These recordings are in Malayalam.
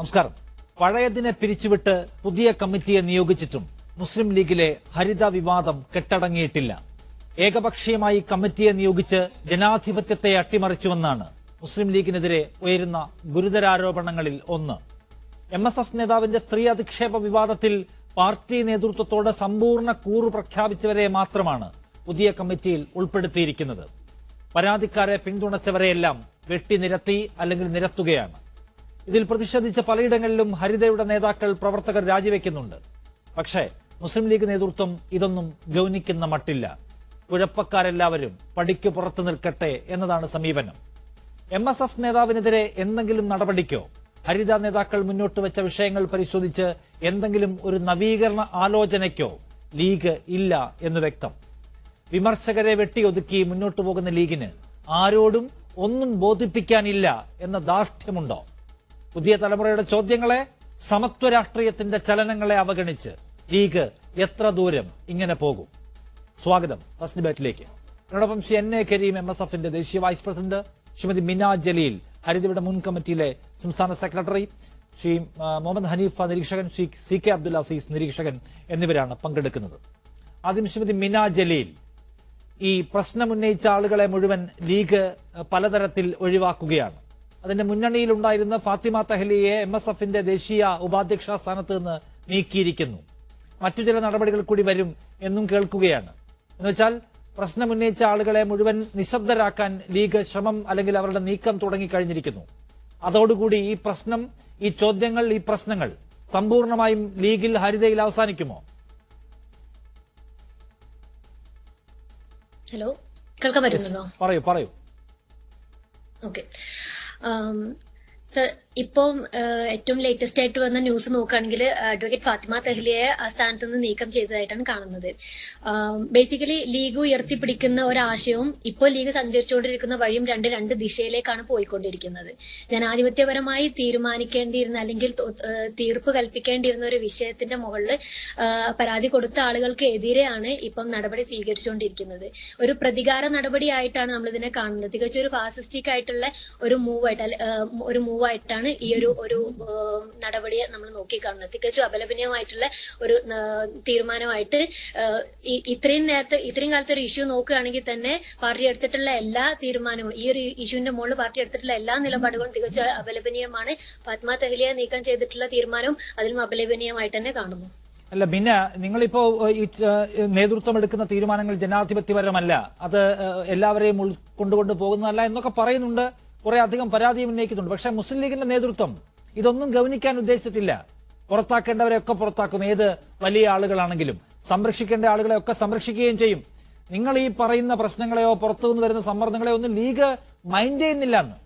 നമസ്കാരം പഴയതിനെ പിരിച്ചുവിട്ട് പുതിയ കമ്മിറ്റിയെ നിയോഗിച്ചിട്ടും മുസ്ലിം ലീഗിലെ ഹരിത വിവാദം കെട്ടടങ്ങിയിട്ടില്ല ഏകപക്ഷീയമായി കമ്മിറ്റിയെ നിയോഗിച്ച് ജനാധിപത്യത്തെ അട്ടിമറിച്ചുവെന്നാണ് മുസ്ലിം ലീഗിനെതിരെ ഉയരുന്ന ഗുരുതരാരോപണങ്ങളിൽ ഒന്ന് എം എസ് എഫ് നേതാവിന്റെ സ്ത്രീ അധിക്ഷേപ വിവാദത്തിൽ പാർട്ടി നേതൃത്വത്തോട് സമ്പൂർണ്ണ കൂറു പ്രഖ്യാപിച്ചവരെ മാത്രമാണ് പുതിയ കമ്മിറ്റിയിൽ ഉൾപ്പെടുത്തിയിരിക്കുന്നത് പരാതിക്കാരെ പിന്തുണച്ചവരെയെല്ലാം വെട്ടിനിരത്തി അല്ലെങ്കിൽ നിരത്തുകയാണ് ഇതിൽ പ്രതിഷേധിച്ച് പലയിടങ്ങളിലും ഹരിതയുടെ നേതാക്കൾ പ്രവർത്തകർ രാജിവെക്കുന്നുണ്ട് പക്ഷേ മുസ്ലിം ലീഗ് നേതൃത്വം ഇതൊന്നും ഗൗനിക്കുന്ന മട്ടില്ല കുഴപ്പക്കാരെല്ലാവരും പടിക്കു പുറത്തു നിൽക്കട്ടെ എന്നതാണ് സമീപനം എം എസ് എഫ് നേതാവിനെതിരെ എന്തെങ്കിലും നടപടിക്കോ ഹരിത നേതാക്കൾ മുന്നോട്ട് വെച്ച വിഷയങ്ങൾ പരിശോധിച്ച് എന്തെങ്കിലും ഒരു നവീകരണ ആലോചനയ്ക്കോ ലീഗ് ഇല്ല എന്ന് വ്യക്തം വിമർശകരെ വെട്ടിയൊതുക്കി മുന്നോട്ടു പോകുന്ന ലീഗിന് ആരോടും ഒന്നും ബോധിപ്പിക്കാനില്ല എന്ന ദാർഢ്യമുണ്ടോ പുതിയ തലമുറയുടെ ചോദ്യങ്ങളെ സമത്വ രാഷ്ട്രീയത്തിന്റെ ചലനങ്ങളെ അവഗണിച്ച് ലീഗ് എത്ര ദൂരം ഇങ്ങനെ പോകും സ്വാഗതം ഫസ്റ്റ് ഡിബേറ്റിലേക്ക് എന്നോടൊപ്പം Shri N A Karim M S എഫിന്റെ ദേശീയ വൈസ് പ്രസിഡന്റ് ശ്രീമതി മിന ജലീൽ ഹരിതയുടെ മുൻ കമ്മിറ്റിയിലെ സംസ്ഥാന സെക്രട്ടറി ശ്രീ ആ, മുഹമ്മദ് ഹനീഫ നിരീക്ഷകൻ ശ്രീ സി കെ അബ്ദുൽ അസീസ് നിരീക്ഷകൻ എന്നിവരാണ് പങ്കെടുക്കുന്നത് ആദ്യം ശ്രീമതി മിന ജലീൽ ഈ പ്രശ്നമുന്നയിച്ച ആളുകളെ മുഴുവൻ ലീഗ് അഹ്, പലതരത്തിൽ ഒഴിവാക്കുകയാണ് അതിന്റെ മുന്നണിയിലുണ്ടായിരുന്ന ഫാത്തിമ തഹ്ലിയെ എം എസ് എഫിന്റെ ദേശീയ ഉപാധ്യക്ഷ സ്ഥാനത്ത് നിന്ന് നീക്കിയിരിക്കുന്നു മറ്റു ചില നടപടികൾ കൂടി വരും എന്നും കേൾക്കുകയാണ് എന്നുവെച്ചാൽ പ്രശ്നമുന്നയിച്ച ആളുകളെ മുഴുവൻ നിശബ്ദരാക്കാൻ ലീഗ് ശ്രമം അല്ലെങ്കിൽ അവരുടെ നീക്കം തുടങ്ങിക്കഴിഞ്ഞിരിക്കുന്നു അതോടുകൂടി ഈ പ്രശ്നം ഈ ചോദ്യങ്ങൾ ഈ പ്രശ്നങ്ങൾ സമ്പൂർണമായും ലീഗിൽ ഹരിതയിൽ അവസാനിക്കുമോ ഹലോ കേൾക്കാൻ പറ്റുന്നുണ്ടോ പറയൂ പറയൂ ഓക്കെ ഇപ്പം ആഹ്, ഏറ്റവും ലേറ്റസ്റ്റ് ആയിട്ട് വന്ന ന്യൂസ് നോക്കുകയാണെങ്കിൽ അഡ്വക്കേറ്റ് ഫാത്തിമ തെഹ്ലിയെ ആ സ്ഥാനത്ത് നിന്ന് നീക്കം ചെയ്തതായിട്ടാണ് കാണുന്നത് ബേസിക്കലി ലീഗ് ഉയർത്തിപ്പിടിക്കുന്ന ഒരാശയവും ഇപ്പോൾ ലീഗ് സഞ്ചരിച്ചുകൊണ്ടിരിക്കുന്ന വഴിയും രണ്ട് രണ്ട് ദിശയിലേക്കാണ് പോയിക്കൊണ്ടിരിക്കുന്നത് ജനാധിപത്യപരമായി തീരുമാനിക്കേണ്ടിയിരുന്ന അല്ലെങ്കിൽ തൊ- ആഹ്, തീർപ്പ് കൽപ്പിക്കേണ്ടിയിരുന്ന ഒരു വിഷയത്തിന്റെ മുകളിൽ പരാതി കൊടുത്ത ആളുകൾക്ക് എതിരെയാണ് ഇപ്പം നടപടി സ്വീകരിച്ചുകൊണ്ടിരിക്കുന്നത് ഒരു പ്രതികാര നടപടിയായിട്ടാണ് നമ്മൾ ഇതിനെ കാണുന്നത് തികച്ചും ഒരു ഫാസിസ്റ്റിക് ആയിട്ടുള്ള ഒരു മൂവായിട്ട് അല്ലെ- ആഹ് ഒരു മൂവായിട്ടാണ് ഈ ഒരു ഒരു ആഹ് നടപടിയെ നമ്മൾ നോക്കിക്കാണുന്നത് തികച്ചും അപലപനീയമായിട്ടുള്ള ഒരു ആഹ് തീരുമാനമായിട്ട് ആഹ് ഈ- ഇത്രയും നേരത്തെ ഇത്രയും കാലത്തെ ഒരു ഇഷ്യൂ നോക്കുകയാണെങ്കിൽ തന്നെ പാർട്ടി എടുത്തിട്ടുള്ള എല്ലാ തീരുമാനങ്ങളും ഈ ഒരു ഇഷ്യൂവിന്റെ മുകളിൽ പാർട്ടി എടുത്തിട്ടുള്ള എല്ലാ നിലപാടുകളും തികച്ചും അപലപനീയമാണ് ഫാത്മ തെഹ്ലിയെ നീക്കം ചെയ്തിട്ടുള്ള തീരുമാനവും അതിലും അപലപനീയമായിട്ട് തന്നെ കാണുന്നു അല്ല പിന്നെ നിങ്ങളിപ്പോ ഏഹ്, ഈ ഏഹ്, നേതൃത്വം എടുക്കുന്ന തീരുമാനങ്ങൾ ജനാധിപത്യപരമല്ല അത് ഏഹ്, എല്ലാവരെയും ഉൾക്കൊണ്ടുകൊണ്ട് പോകുന്നതല്ല എന്നൊക്കെ പറയുന്നുണ്ട് കുറെ അധികം പരാതി ഉന്നയിക്കുന്നുണ്ട് പക്ഷേ മുസ്ലിം ലീഗിന്റെ നേതൃത്വം ഇതൊന്നും ഗവനിക്കാൻ ഉദ്ദേശിച്ചിട്ടില്ല പുറത്താക്കേണ്ടവരെയൊക്കെ പുറത്താക്കും ഏത് വലിയ ആളുകളാണെങ്കിലും സംരക്ഷിക്കേണ്ട ആളുകളെ ഒക്കെ സംരക്ഷിക്കുകയും ചെയ്യും നിങ്ങൾ ഈ പറയുന്ന പ്രശ്നങ്ങളെയോ പുറത്തുനിന്ന് വരുന്ന സമ്മർദ്ദങ്ങളെയോ ഒന്നും ലീഗ് മൈൻഡ് ചെയ്യുന്നില്ല എന്ന്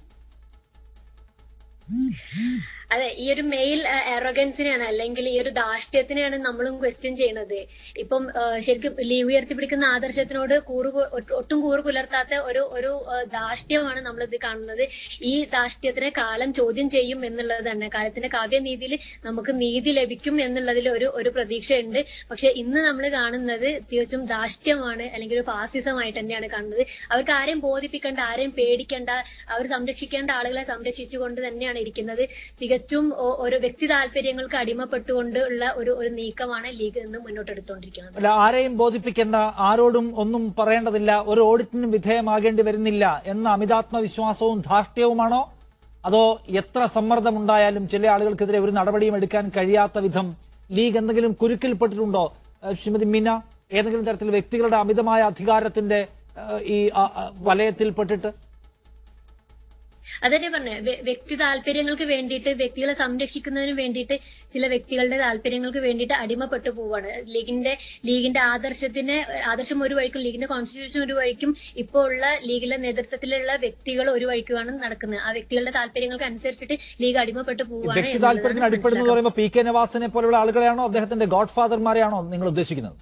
അതെ ഈ ഒരു മെയിൽ എറോഗൻസിനെയാണ് അല്ലെങ്കിൽ ഈ ഒരു ധാർഷ്ട്യത്തിനെയാണ് നമ്മളും ക്വസ്റ്റ്യൻ ചെയ്യുന്നത് ഇപ്പം ആ, ശരിക്കും ലീഗ് ഉയർത്തിപ്പിടിക്കുന്ന ആദർശത്തിനോട് കൂറ് പു- ഒട്ട് ഒട്ടും കൂറ് പുലർത്താത്ത ഒരു ഒരു ആ, ധാർഷ്ട്യമാണ് നമ്മൾ ഇത് കാണുന്നത് ഈ ധാർഷ്ട്യത്തിനെ കാലം ചോദ്യം ചെയ്യും എന്നുള്ളത് തന്നെ കാലത്തിന്റെ കാവ്യനീതിയിൽ നമുക്ക് നീതി ലഭിക്കും എന്നുള്ളതിൽ ഒരു ഒരു പ്രതീക്ഷയുണ്ട് പക്ഷെ ഇന്ന് നമ്മൾ കാണുന്നത് തികച്ചും ധാർഷ്ട്യമാണ് അല്ലെങ്കിൽ ഒരു ഫാസിസമായിട്ട് തന്നെയാണ് കാണുന്നത് അവർക്ക് ആരെയും ബോധിപ്പിക്കേണ്ട ആരെയും പേടിക്കേണ്ട അവർ സംരക്ഷിക്കേണ്ട ആളുകളെ സംരക്ഷിച്ചുകൊണ്ട് തന്നെയാണ് ഇരിക്കുന്നത് തികച്ചും ഒ- ഒരു വ്യക്തി താല്പര്യങ്ങൾക്ക് അടിമപ്പെട്ടുകൊണ്ട് ഉള്ള ഒരു ഒരു നീക്കമാണ് ലീഗ് ഇന്ന് മുന്നോട്ടെടുത്തുകൊണ്ടിരിക്കുന്നത് അല്ല ആരെയും ബോധിപ്പിക്കേണ്ട ആരോടും ഒന്നും പറയേണ്ടതില്ല ഒരു ഓഡിറ്റിനും വിധേയമാകേണ്ടി വരുന്നില്ല എന്ന അമിതാത്മവിശ്വാസവും ധാർഷ്ട്യവുമാണോ അതോ എത്ര സമ്മർദ്ദമുണ്ടായാലും ചില ആളുകൾക്കെതിരെ ഒരു നടപടിയും എടുക്കാൻ കഴിയാത്ത വിധം ലീഗ് എന്തെങ്കിലും കുരുക്കിൽപ്പെട്ടിട്ടുണ്ടോ ഏഹ് ശ്രീമതി മീന ഏതെങ്കിലും തരത്തിൽ വ്യക്തികളുടെ അമിതമായ അധികാരത്തിന്റെ ഏഹ് ഈ ആ, ആ, വലയത്തിൽപ്പെട്ടിട്ട് അതന്നെ പറഞ്ഞ വ്യക്തി താല്പര്യങ്ങൾക്ക് വേണ്ടിയിട്ട് വ്യക്തികളെ സംരക്ഷിക്കുന്നതിന് വേണ്ടിയിട്ട് ചില വ്യക്തികളുടെ താല്പര്യങ്ങൾക്ക് വേണ്ടിയിട്ട് അടിമപ്പെട്ടു പോവാണ് ലീഗിന്റെ ലീഗിന്റെ ആദർശത്തിന് ആദർശം ഒരു വഴിക്കും ലീഗിന്റെ കോൺസ്റ്റിറ്റ്യൂഷൻ ഒരു വഴിക്കും ഇപ്പോൾ ഉള്ള ലീഗിലെ നേതൃത്വത്തിലുള്ള വ്യക്തികൾ ഒരു വഴിക്കുമാണ് നടക്കുന്നത് ആ വ്യക്തികളുടെ താല്പര്യങ്ങൾക്ക് അനുസരിച്ചിട്ട് ലീഗ് അടിമപ്പെട്ടു പോവാണ് വ്യക്തി എന്നുള്ളതാണ് താല്പര്യത്തിന് അടിപ്പെടുന്നത് എന്ന് പറയുമ്പോൾ പി കെ നവാസിനെ പോലുള്ള ആളുകളെയാണോ അദ്ദേഹത്തിന്റെ ഗോഡ് ഫാദർമാരെയാണോ നിങ്ങൾ ഉദ്ദേശിക്കുന്നത്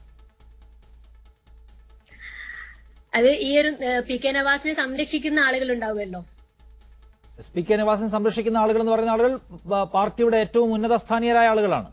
അത് ഈ ഒരു ഏഹ്, പി കെ നവാസിനെ സംരക്ഷിക്കുന്ന ആളുകൾ ഉണ്ടാവുമല്ലോ എസ് പി കെ നിവാസൻ സംരക്ഷിക്കുന്ന ആളുകൾ എന്ന് പറയുന്ന ആളുകൾ പ- പാർട്ടിയുടെ ഏറ്റവും ഉന്നതസ്ഥാനീയരായ ആളുകളാണ്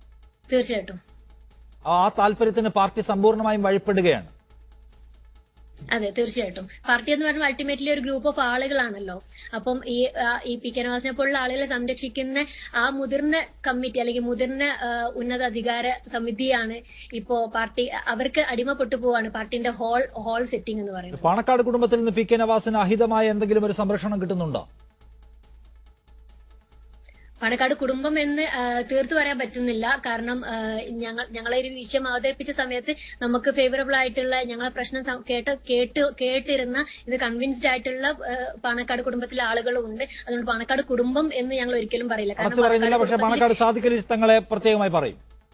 തീർച്ചയായിട്ടും ആ താല്പര്യത്തിന് പാർട്ടി സമ്പൂർണ്ണമായും വഴിപ്പെടുകയാണ് അതെ തീർച്ചയായിട്ടും പാർട്ടി എന്ന് പറയുമ്പോൾ അൾട്ടിമേറ്റ്ലി ഒരു ഗ്രൂപ്പ് ഓഫ് ആളുകളാണല്ലോ അപ്പം ഈ ആ, ഈ പി കെ നവാസിനെ പോലുള്ള ആളുകളെ സംരക്ഷിക്കുന്ന ആ മുതിർന്ന കമ്മിറ്റി അല്ലെങ്കിൽ മുതിർന്ന ആ, ഉന്നത അധികാര സമിതിയാണ് ഇപ്പോ പാർട്ടി അവർക്ക് അടിമപ്പെട്ടു പോവാണ് പാർട്ടിന്റെ ഹോൾ ഹോൾ സെറ്റിംഗ് എന്ന് പറയുന്നത് പാണക്കാട് കുടുംബത്തിൽ നിന്ന് പി കെ നവാസിന് അഹിതമായ എന്തെങ്കിലും ഒരു സംരക്ഷണം കിട്ടുന്നുണ്ടോ പാണക്കാട് കുടുംബം എന്ന് ആ, തീർത്തു പറയാൻ പറ്റുന്നില്ല കാരണം ആ, ഞങ്ങൾ ഞങ്ങളെ ഒരു വിഷയം അവതരിപ്പിച്ച സമയത്ത് നമുക്ക് ഫേവറബിൾ ആയിട്ടുള്ള ഞങ്ങളെ പ്രശ്നം സം- കേട്ട് കേട്ട് കേട്ടിരുന്ന ഇത് കൺവിൻസ്ഡ് ആയിട്ടുള്ള ആ, പാണക്കാട് കുടുംബത്തിലെ ആളുകളും ഉണ്ട് അതുകൊണ്ട് പാണക്കാട് കുടുംബം എന്ന് ഞങ്ങൾ ഒരിക്കലും പറയില്ല അടച്ചു പറയുന്നില്ല പക്ഷേ കുടുംബത്തിൽ പാണക്കാട് സാധിക്കലി തങ്ങളെ പ്രത്യേകമായി പറയും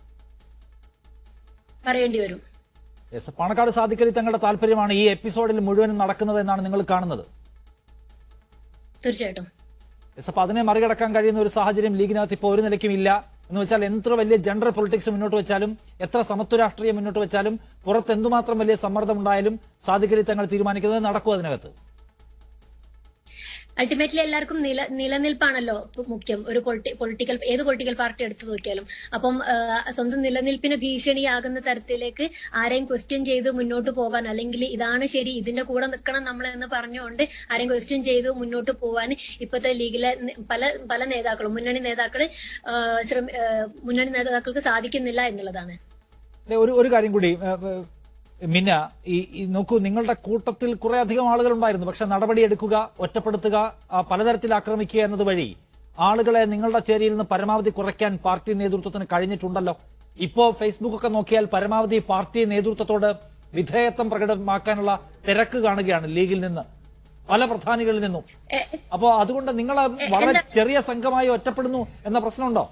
പറയേണ്ടി വരും യെസ് പാണക്കാട് സാധിക്കലി തങ്ങളുടെ താല്പര്യമാണ് ഈ എപ്പിസോഡിൽ മുഴുവനും നടക്കുന്നത് എന്നാണ് നിങ്ങൾ കാണുന്നത് തീർച്ചയായിട്ടും യെസ് അപ്പൊ അതിനെ മറികടക്കാൻ കഴിയുന്ന ഒരു സാഹചര്യം ലീഗിനകത്ത് ഇപ്പോൾ ഒരു നിലയ്ക്കും ഇല്ല എന്ന് വെച്ചാൽ എത്ര വലിയ ജനറൽ പൊളിറ്റിക്സ് മുന്നോട്ട് വെച്ചാലും എത്ര സമത്വ രാഷ്ട്രീയം മുന്നോട്ട് വെച്ചാലും പുറത്ത് എന്തുമാത്രം വലിയ സമ്മർദ്ദം ഉണ്ടായാലും സാധിക്കലി തങ്ങൾ തീരുമാനിക്കുന്നത് നടക്കും അതിനകത്ത് അൾട്ടിമേറ്റ്ലി എല്ലാവർക്കും നില നിലനിൽപ്പാണല്ലോ ഇപ്പൊ മുഖ്യം ഒരു പൊളിറ്റിക്കൽ ഏത് പൊളിറ്റിക്കൽ പാർട്ടി എടുത്തു നോക്കിയാലും അപ്പം ആ, സ്വന്തം നിലനിൽപ്പിന് ഭീഷണിയാകുന്ന തരത്തിലേക്ക് ആരെയും ക്വസ്റ്റ്യൻ ചെയ്ത് മുന്നോട്ട് പോകാൻ അല്ലെങ്കിൽ ഇതാണ് ശരി ഇതിന്റെ കൂടെ നിൽക്കണം നമ്മൾ എന്ന് പറഞ്ഞുകൊണ്ട് ആരെയും ക്വസ്റ്റ്യൻ ചെയ്ത് മുന്നോട്ട് പോകാൻ ഇപ്പോഴത്തെ ലീഗിലെ ന- പല പല നേതാക്കളും മുന്നണി നേതാക്കള് ആ, ശ്രമ- ആ, മുന്നണി നേതാക്കൾക്ക് സാധിക്കുന്നില്ല എന്നുള്ളതാണ് അല്ലെ, ഒരു ഒരു കാര്യം കൂടി ഏ, ഏ, മിന്ന ഈ ഈ നോക്കൂ നിങ്ങളുടെ കൂട്ടത്തിൽ കുറെ അധികം ആളുകൾ ഉണ്ടായിരുന്നു പക്ഷെ നടപടിയെടുക്കുക ഒറ്റപ്പെടുത്തുക ആ, പലതരത്തിൽ ആക്രമിക്കുക എന്നത് വഴി ആളുകളെ നിങ്ങളുടെ ചേരിയിൽ നിന്ന് പരമാവധി കുറയ്ക്കാൻ പാർട്ടി നേതൃത്വത്തിന് കഴിഞ്ഞിട്ടുണ്ടല്ലോ ഇപ്പോ ഫേസ്ബുക്ക് ഒക്കെ നോക്കിയാൽ പരമാവധി പാർട്ടി നേതൃത്വത്തോട് വിധേയത്വം പ്രകടമാക്കാനുള്ള തിരക്ക് കാണുകയാണ് ലീഗിൽ നിന്ന് പല പ്രധാനികളിൽ നിന്നും എ, അപ്പോ അതുകൊണ്ട് നിങ്ങൾ വളരെ ചെറിയ സംഘമായി ഒറ്റപ്പെടുന്നു എന്ന പ്രശ്നമുണ്ടോ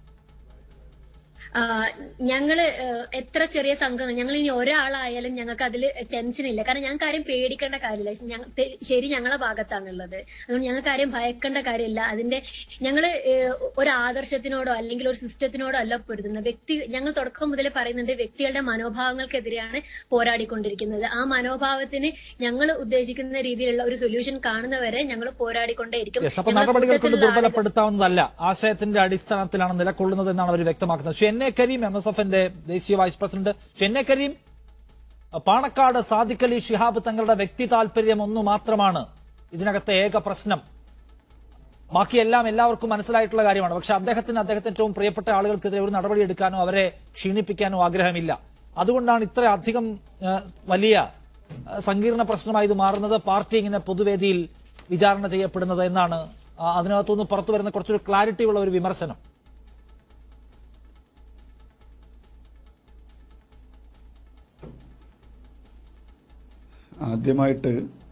ആ, ഞങ്ങള് ഏഹ്, എത്ര ചെറിയ സംഘം ഞങ്ങൾ ഇനി ഒരാളായാലും ഞങ്ങൾക്ക് അതിൽ ടെൻഷൻ ഇല്ല കാരണം ഞങ്ങൾക്ക് ആരും പേടിക്കേണ്ട കാര്യമില്ല ഞങ്ങ- തെ- ശരി ഞങ്ങളെ ഭാഗത്താണുള്ളത് അതുകൊണ്ട് ഞങ്ങൾക്ക് ആരും ഭയക്കേണ്ട കാര്യമില്ല അതിന്റെ ഞങ്ങള് ഏഹ്, ഒരു ആദർശത്തിനോടോ അല്ലെങ്കിൽ ഒരു സിസ്റ്റത്തിനോടോ അല്ല പൊരുതുന്നത് വ്യക്തി ഞങ്ങൾ തുടക്കം മുതലേ പറയുന്നുണ്ട് വ്യക്തികളുടെ മനോഭാവങ്ങൾക്കെതിരെയാണ് പോരാടിക്കൊണ്ടിരിക്കുന്നത് ആ മനോഭാവത്തിന് ഞങ്ങൾ ഉദ്ദേശിക്കുന്ന രീതിയിലുള്ള ഒരു സൊല്യൂഷൻ കാണുന്നവരെ ഞങ്ങൾ പോരാടിക്കൊണ്ടേയിരിക്കും യെസ് അപ്പൊ ഞങ്ങളെ നടപടികൾ കൊണ്ട് കൂട്ടത്തിലുള്ള ആളുകൾ- ദുർബലപ്പെടുത്താവുന്നതല്ല ആശയത്തിന്റെ അടിസ്ഥാനത്തിലാണ് നിലകൊള്ളുന്നത് എന്നാണ് അവർ വ്യക്തമാക്കുന്നത് ഷെന്നെ കരീം എം എസ് എഫിന്റെ ദേശീയ വൈസ് പ്രസിഡന്റ് ഷെന്നെ കരീം പാണക്കാട് സാദിഖലി ഷിഹാബ് തങ്ങളുടെ വ്യക്തി താല്പര്യം ഒന്നു മാത്രമാണ് ഇതിനകത്തെ ഏക പ്രശ്നം ബാക്കിയെല്ലാം എല്ലാവർക്കും മനസ്സിലായിട്ടുള്ള കാര്യമാണ് പക്ഷെ അദ്ദേഹത്തിന് അദ്ദേഹത്തിന് ഏറ്റവും പ്രിയപ്പെട്ട ആളുകൾക്കെതിരെ ഒരു നടപടി എടുക്കാനോ അവരെ ക്ഷീണിപ്പിക്കാനോ ആഗ്രഹമില്ല അതുകൊണ്ടാണ് ഇത്ര അധികം ആ, വലിയ ആ, സങ്കീർണ പ്രശ്നമായി ഇത് മാറുന്നത് പാർട്ടി ഇങ്ങനെ പൊതുവേദിയിൽ വിചാരണ ചെയ്യപ്പെടുന്നത് എന്നാണ് ആ, അതിനകത്തുനിന്ന് പുറത്തു വരുന്ന കുറച്ചൊരു ക്ലാരിറ്റി ഉള്ള ഒരു വിമർശനം ആദ്യമായിട്ട്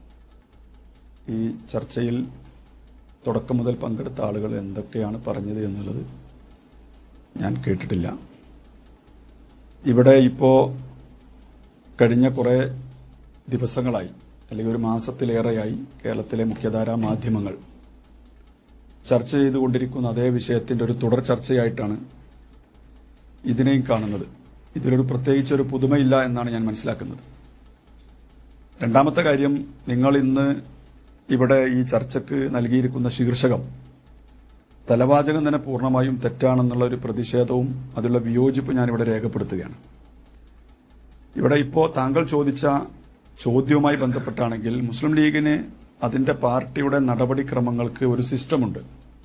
ഈ ചർച്ചയിൽ തുടക്കം മുതൽ പങ്കെടുത്ത ആളുകൾ എന്തൊക്കെയാണ് പറഞ്ഞത് എന്നുള്ളത് ഞാൻ കേട്ടിട്ടില്ല ഇവിടെ ഇപ്പോൾ കഴിഞ്ഞ കുറേ ദിവസങ്ങളായി അല്ലെങ്കിൽ ഒരു മാസത്തിലേറെയായി കേരളത്തിലെ മുഖ്യധാരാ മാധ്യമങ്ങൾ ചർച്ച ചെയ്തുകൊണ്ടിരിക്കുന്ന അതേ വിഷയത്തിന്റെ ഒരു തുടർ ചർച്ചയായിട്ടാണ് ഇതിനെയും കാണുന്നത് ഇതിലൊരു പ്രത്യേകിച്ചൊരു പുതുമയില്ല എന്നാണ് ഞാൻ മനസ്സിലാക്കുന്നത് രണ്ടാമത്തെ കാര്യം നിങ്ങൾ ഇന്ന് ഇവിടെ ഈ ചർച്ചയ്ക്ക് നൽകിയിരിക്കുന്ന ശീർഷകം തലവാചകം തന്നെ പൂർണ്ണമായും തെറ്റാണെന്നുള്ള ഒരു പ്രതിഷേധവും അതിലുള്ള വിയോജിപ്പ് ഞാൻ ഇവിടെ രേഖപ്പെടുത്തുകയാണ് ഇവിടെ ഇപ്പോൾ താങ്കൾ ചോദിച്ച ചോദ്യവുമായി ബന്ധപ്പെട്ടാണെങ്കിൽ മുസ്ലിം ലീഗിന് അതിന്റെ പാർട്ടിയുടെ നടപടിക്രമങ്ങൾക്ക് ഒരു സിസ്റ്റമുണ്ട്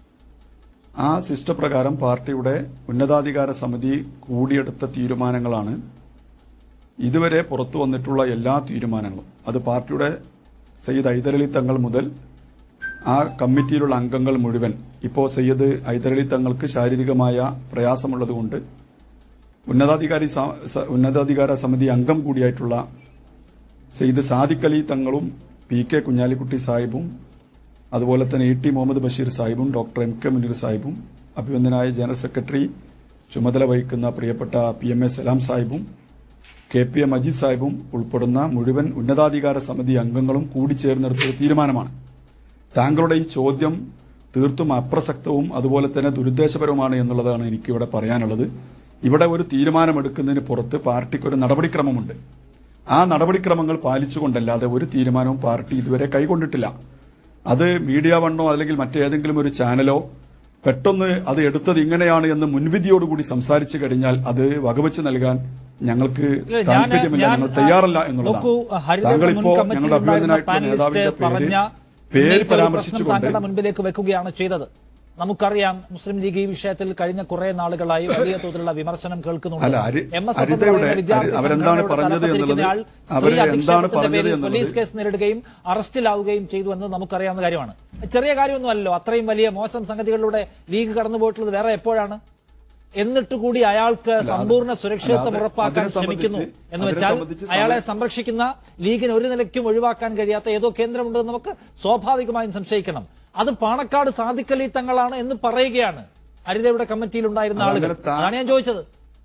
ആ സിസ്റ്റം പ്രകാരം പാർട്ടിയുടെ ഉന്നതാധികാര സമിതി കൂടിയെടുത്ത തീരുമാനങ്ങളാണ് ഇതുവരെ പുറത്തു വന്നിട്ടുള്ള എല്ലാ തീരുമാനങ്ങളും അത് പാർട്ടിയുടെ സയ്യിദ് ഹൈദരലി തങ്ങൾ മുതൽ ആ കമ്മിറ്റിയിലുള്ള അംഗങ്ങൾ മുഴുവൻ ഇപ്പോൾ സയ്യിദ് ഹൈദരലി തങ്ങൾക്ക് ശാരീരികമായ പ്രയാസമുള്ളതുകൊണ്ട് ഉന്നതാധികാരി സ- സ- ഉന്നതാധികാര സമിതി അംഗം കൂടിയായിട്ടുള്ള സയ്യിദ് സാദിഖ് അലി തങ്ങളും പി കെ കുഞ്ഞാലിക്കുട്ടി സാഹിബും അതുപോലെ തന്നെ ഇ ടി മുഹമ്മദ് ബഷീർ സാഹിബും ഡോക്ടർ എം കെ മുനീർ സാഹിബും അഭിവന്ദനായ ജനറൽ സെക്രട്ടറി ചുമതല വഹിക്കുന്ന പ്രിയപ്പെട്ട പി എം എ സലാം സാഹിബും കെ പി എ മജീദ് സാഹിബും ഉൾപ്പെടുന്ന മുഴുവൻ ഉന്നതാധികാര സമിതി അംഗങ്ങളും കൂടിച്ചേർന്നെടുത്ത തീരുമാനമാണ് താങ്കളുടെ ഈ ചോദ്യം തീർത്തും അപ്രസക്തവും അതുപോലെ തന്നെ ദുരുദ്ദേശപരവുമാണ് എന്നുള്ളതാണ് എനിക്കിവിടെ പറയാനുള്ളത് ഇവിടെ ഒരു തീരുമാനമെടുക്കുന്നതിന് പുറത്ത് പാർട്ടിക്ക് ഒരു നടപടിക്രമമുണ്ട് ആ നടപടിക്രമങ്ങൾ പാലിച്ചുകൊണ്ടല്ലാതെ ഒരു തീരുമാനവും പാർട്ടി ഇതുവരെ കൈക്കൊണ്ടിട്ടില്ല അത് മീഡിയ വണ്ണോ അല്ലെങ്കിൽ മറ്റേതെങ്കിലും ഒരു ചാനലോ പെട്ടെന്ന് അത് എടുത്തത് ഇങ്ങനെയാണ് എന്ന് മുൻവിധിയോടുകൂടി സംസാരിച്ചു കഴിഞ്ഞാൽ അത് വകവെച്ച് നൽകാൻ ഞങ്ങൾക്ക് ഇല്ല, ഞാൻ- താല്പര്യമില്ല ഞാൻ, ഞങ്ങൾ തയ്യാറല്ല നോക്കൂ, എന്നുള്ളതാണ് ഹരിതയുടെ താങ്കൾ മുൻ ഇപ്പോ കമ്മിറ്റിയിൽ ഞങ്ങളുടെ ഉണ്ടായിരുന്ന അഭിനന്ദനായിട്ടുള്ള പാനലിസ്റ്റ് നേതാവിന്റെ പറഞ്ഞ പേര് പേര് ഉന്നയിച്ച ഒരു പ്രശ്നം പരാമർശിച്ചുകൊണ്ട് താങ്കളുടെ മുൻപിലേക്ക് വെക്കുകയാണ് ചെയ്തത് നമുക്കറിയാം മുസ്ലിം ലീഗ് ഈ വിഷയത്തിൽ കഴിഞ്ഞ കുറെ നാളുകളായി വലിയ തോതിലുള്ള വിമർശനം കേൾക്കുന്നുണ്ട് അല്ല, ഹരി- എം എസ് എഫ് എന്ന് ഹരിതയുടെ- പറയുന്ന വിദ്യാർത്ഥി അവരെന്താണ് സംഘടനയുടെ പറഞ്ഞത് തലപ്പത്തിരിക്കുന്ന എന്നുള്ളത് ആൾ സ്ത്രീ അവര് എന്താണ് അധിക്ഷേപത്തിന്റെ പറഞ്ഞത് പേരിൽ എന്നുള്ളത് പോലീസ് കേസ് നേരിടുകയും അറസ്റ്റിലാവുകയും ചെയ്തു എന്ന് നമുക്കറിയാവുന്ന കാര്യമാണ് ചെറിയ കാര്യമൊന്നുമല്ലോ അത്രയും വലിയ മോശം സംഗതികളിലൂടെ ലീഗ് കടന്നുപോയിട്ടുള്ളത് വേറെ എപ്പോഴാണ് എന്നിട്ട് കൂടി അയാൾക്ക് സമ്പൂർണ്ണ സുരക്ഷിതത്വം അല്ല, അത് ഉറപ്പാക്കാൻ അതിനെ ശ്രമിക്കുന്നു സംബന്ധിച്ച് എന്ന് അതിനെ വെച്ചാൽ സംബന്ധിച്ച് അയാളെ സമയം- സംരക്ഷിക്കുന്ന ലീഗിന് ഒരു നിലയ്ക്കും ഒഴിവാക്കാൻ കഴിയാത്ത ഏതോ കേന്ദ്രമുണ്ടെന്ന് നമുക്ക് സ്വാഭാവികമായും സംശയിക്കണം അത് പാണക്കാട് സാദിഖലി തങ്ങളാണ് എന്ന് പറയുകയാണ് ഹരിതയുടെ കമ്മിറ്റിയിൽ ഉണ്ടായിരുന്ന അത് ആളുകൾ അങ്ങനെ താ- അതാണ് ഞാൻ ചോദിച്ചത്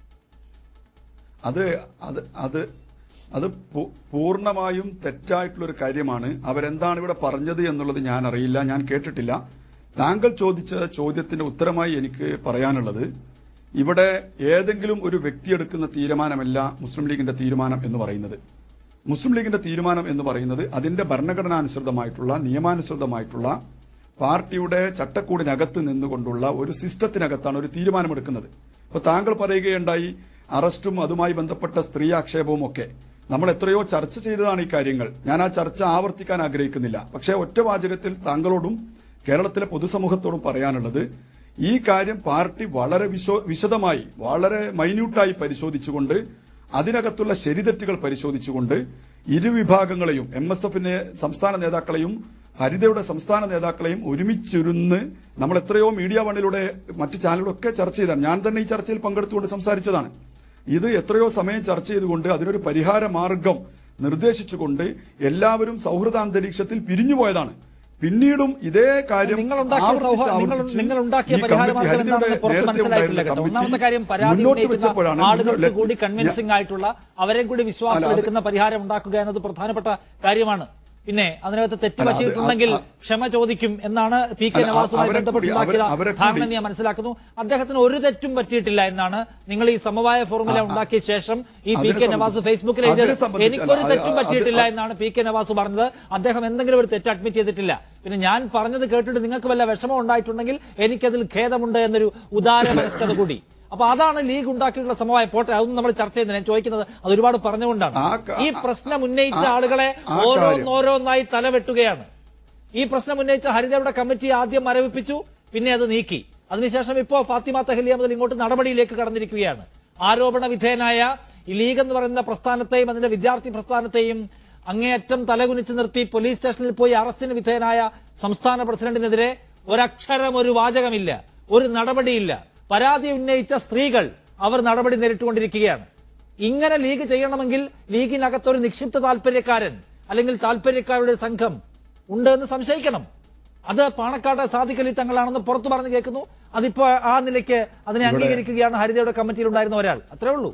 അത് അത് അത് അത് പൂ- പൂർണ്ണമായും തെറ്റായിട്ടുള്ള ഒരു കാര്യമാണ് അവരെന്താണ് ഇവിടെ പറഞ്ഞത് എന്നുള്ളത് ഞാൻ അറിയില്ല ഞാൻ കേട്ടിട്ടില്ല താങ്കൾ ചോദിച്ച ചോദ്യത്തിന്റെ ഉത്തരമായി എനിക്ക് പറയാനുള്ളത് ഇവിടെ ഏതെങ്കിലും ഒരു വ്യക്തി എടുക്കുന്ന തീരുമാനമല്ല മുസ്ലിം ലീഗിന്റെ തീരുമാനം എന്ന് പറയുന്നത് മുസ്ലിം ലീഗിന്റെ തീരുമാനം എന്ന് പറയുന്നത് അതിന്റെ ഭരണഘടനാനുസൃതമായിട്ടുള്ള നിയമാനുസൃതമായിട്ടുള്ള പാർട്ടിയുടെ ചട്ടക്കൂടിനകത്ത് നിന്നുകൊണ്ടുള്ള ഒരു സിസ്റ്റത്തിനകത്താണ് ഒരു തീരുമാനമെടുക്കുന്നത് അപ്പൊ താങ്കൾ പറയുകയുണ്ടായി അറസ്റ്റും അതുമായി ബന്ധപ്പെട്ട സ്ത്രീ ആക്ഷേപവും ഒക്കെ നമ്മൾ എത്രയോ ചർച്ച ചെയ്തതാണ് ഈ കാര്യങ്ങൾ ഞാൻ ആ ചർച്ച ആവർത്തിക്കാൻ ആഗ്രഹിക്കുന്നില്ല പക്ഷേ ഒറ്റ വാചകത്തിൽ താങ്കളോടും കേരളത്തിലെ പൊതുസമൂഹത്തോടും പറയാനുള്ളത് ഈ കാര്യം പാർട്ടി വളരെ വിശോ വിശദമായി വളരെ മൈന്യൂട്ടായി പരിശോധിച്ചുകൊണ്ട് അതിനകത്തുള്ള ശരിതെറ്റുകൾ പരിശോധിച്ചുകൊണ്ട് ഇരുവിഭാഗങ്ങളെയും എം എസ് എഫിന്റെ സംസ്ഥാന നേതാക്കളെയും ഹരിതയുടെ സംസ്ഥാന നേതാക്കളെയും ഒരുമിച്ചിരുന്ന് നമ്മൾ എത്രയോ മീഡിയ വണ്ണിലൂടെ മറ്റ് ചാനലുകളൊക്കെ ചർച്ച ചെയ്താണ് ഞാൻ തന്നെ ഈ ചർച്ചയിൽ പങ്കെടുത്തുകൊണ്ട് സംസാരിച്ചതാണ് ഇത് എത്രയോ സമയം ചർച്ച ചെയ്തുകൊണ്ട് അതിനൊരു പരിഹാര മാർഗം നിർദ്ദേശിച്ചുകൊണ്ട് എല്ലാവരും സൗഹൃദാന്തരീക്ഷത്തിൽ പിരിഞ്ഞുപോയതാണ് പിന്നീടും ഇതേ കാര്യം നിങ്ങൾ ഉണ്ടാക്കിയ ആവർത്തിച്ച് സൗഹൃദം നിങ്ങൾ ആവർത്തിച്ച് നിങ്ങൾ ഉണ്ടാക്കിയ ഈ പരിഹാര കമ്മിറ്റി മാർഗം ഹരിതയുടെ എന്താണെന്ന് പുറത്ത് നേരത്തെ മനസ്സിലായിട്ടില്ല ഉണ്ടായിരുന്ന കേട്ടോ കമ്മിറ്റി ഒന്നാമത്തെ കാര്യം പരാതി മുന്നോട്ട് ഉന്നയിക്കുന്ന വെച്ചപ്പോഴാണ് ആളുകൾക്ക് മുന്നോട്ട് കൂടി ഞാൻ- കൺവിൻസിംഗ് ആയിട്ടുള്ള അവരെയും കൂടി വിശ്വാസം അല്ല, അത് എടുക്കുന്ന പരിഹാരം ഉണ്ടാക്കുക എന്നത് പ്രധാനപ്പെട്ട കാര്യമാണ് പിന്നെ അതിനകത്ത് തെറ്റ് അല്ല, അത് പറ്റിയിട്ടുണ്ടെങ്കിൽ ആ- ക്ഷമ ചോദിക്കും എന്നാണ് പി കെ അല്ല, നവാസുമായി അവരെ ബന്ധപ്പെട്ടുണ്ടാക്കിയ കൂടി- അവരെ കൂടി- ധാരണ ഞാൻ മനസ്സിലാക്കുന്നു അദ്ദേഹത്തിന് ഒരു തെറ്റും പറ്റിയിട്ടില്ല എന്നാണ് നിങ്ങൾ ഈ സമവായ ഫോർമുല ഉണ്ടാക്കിയ ശേഷം ഈ പി അതിനെ കെ നവാസ് സംബന്ധിച്ച് ഫേസ്ബുക്കിൽ അതിനെ എഴുതിയത് സംബന്ധിച്ച് എനിക്കൊരു അല്ല, തെറ്റും അത് പറ്റിയിട്ടില്ല അത് എന്നാണ് പി കെ നവാസ് പറഞ്ഞത് അദ്ദേഹം എന്തെങ്കിലും ഒരു തെറ്റ് അഡ്മിറ്റ് ചെയ്തിട്ടില്ല പിന്നെ ഞാൻ പറഞ്ഞത് കേട്ടിട്ട് നിങ്ങൾക്ക് വല്ല വിഷമം ഉണ്ടായിട്ടുണ്ടെങ്കിൽ എനിക്കതിൽ ഖേദമുണ്ട് എന്നൊരു ഉദാര മനസ്കത കൂടി അപ്പൊ അതാണ് ലീഗ് ഉണ്ടാക്കിയിട്ടുള്ള സമവായ പോട്ടെ അതൊന്നും നമ്മൾ ചർച്ച ചെയ്യുന്നത് ഞാൻ ചോദിക്കുന്നത് അത് ഒരുപാട് പറഞ്ഞുകൊണ്ടാണ് ആ ക- ഈ പ്രശ്നം ഉന്നയിച്ച ആ- ആളുകളെ ആ കാര്യം. ഓരോന്നോരോന്നായി തലവെട്ടുകയാണ് ഈ പ്രശ്നം ഉന്നയിച്ച ഹരിതയുടെ കമ്മിറ്റി ആദ്യം മരവിപ്പിച്ചു പിന്നെ അത് നീക്കി അതിനുശേഷം ഇപ്പോ ഫാത്തിമ തഹലിയ മുതൽ ഇങ്ങോട്ട് നടപടിയിലേക്ക് കടന്നിരിക്കുകയാണ് ആരോപണ വിധേയനായ ഈ ലീഗ് എന്ന് പറയുന്ന പ്രസ്ഥാനത്തെയും അതിന്റെ വിദ്യാർത്ഥി പ്രസ്ഥാനത്തെയും അങ്ങേയറ്റം തലകുനിച്ച് നിർത്തി പോലീസ് സ്റ്റേഷനിൽ പോയി അറസ്റ്റിന് വിധേയനായ സംസ്ഥാന പ്രസിഡന്റിനെതിരെ ഒരക്ഷരം ഒരു വാചകമില്ല ഒരു നടപടിയില്ല പരാതി ഉന്നയിച്ച സ്ത്രീകൾ അവർ നടപടി നേരിട്ടുകൊണ്ടിരിക്കുകയാണ് ഇങ്ങനെ ലീഗ് ചെയ്യണമെങ്കിൽ ലീഗിനകത്തൊരു നിക്ഷിപ്ത താല്പര്യക്കാരൻ അല്ലെങ്കിൽ താല്പര്യക്കാരുടെ ഒരു സംഘം ഉണ്ട് എന്ന് സംശയിക്കണം അത് പാണക്കാട് സാധിക്കലി തങ്ങളാണെന്ന് പുറത്തു പറഞ്ഞു കേൾക്കുന്നു അതിപ്പോ ആ നിലയ്ക്ക് അതിനെ അംഗീകരിക്കുകയാണ് ഹരിതയുടെ കമ്മിറ്റിയിൽ ഉണ്ടായിരുന്ന ഒരാൾ അത്രേ ഉള്ളൂ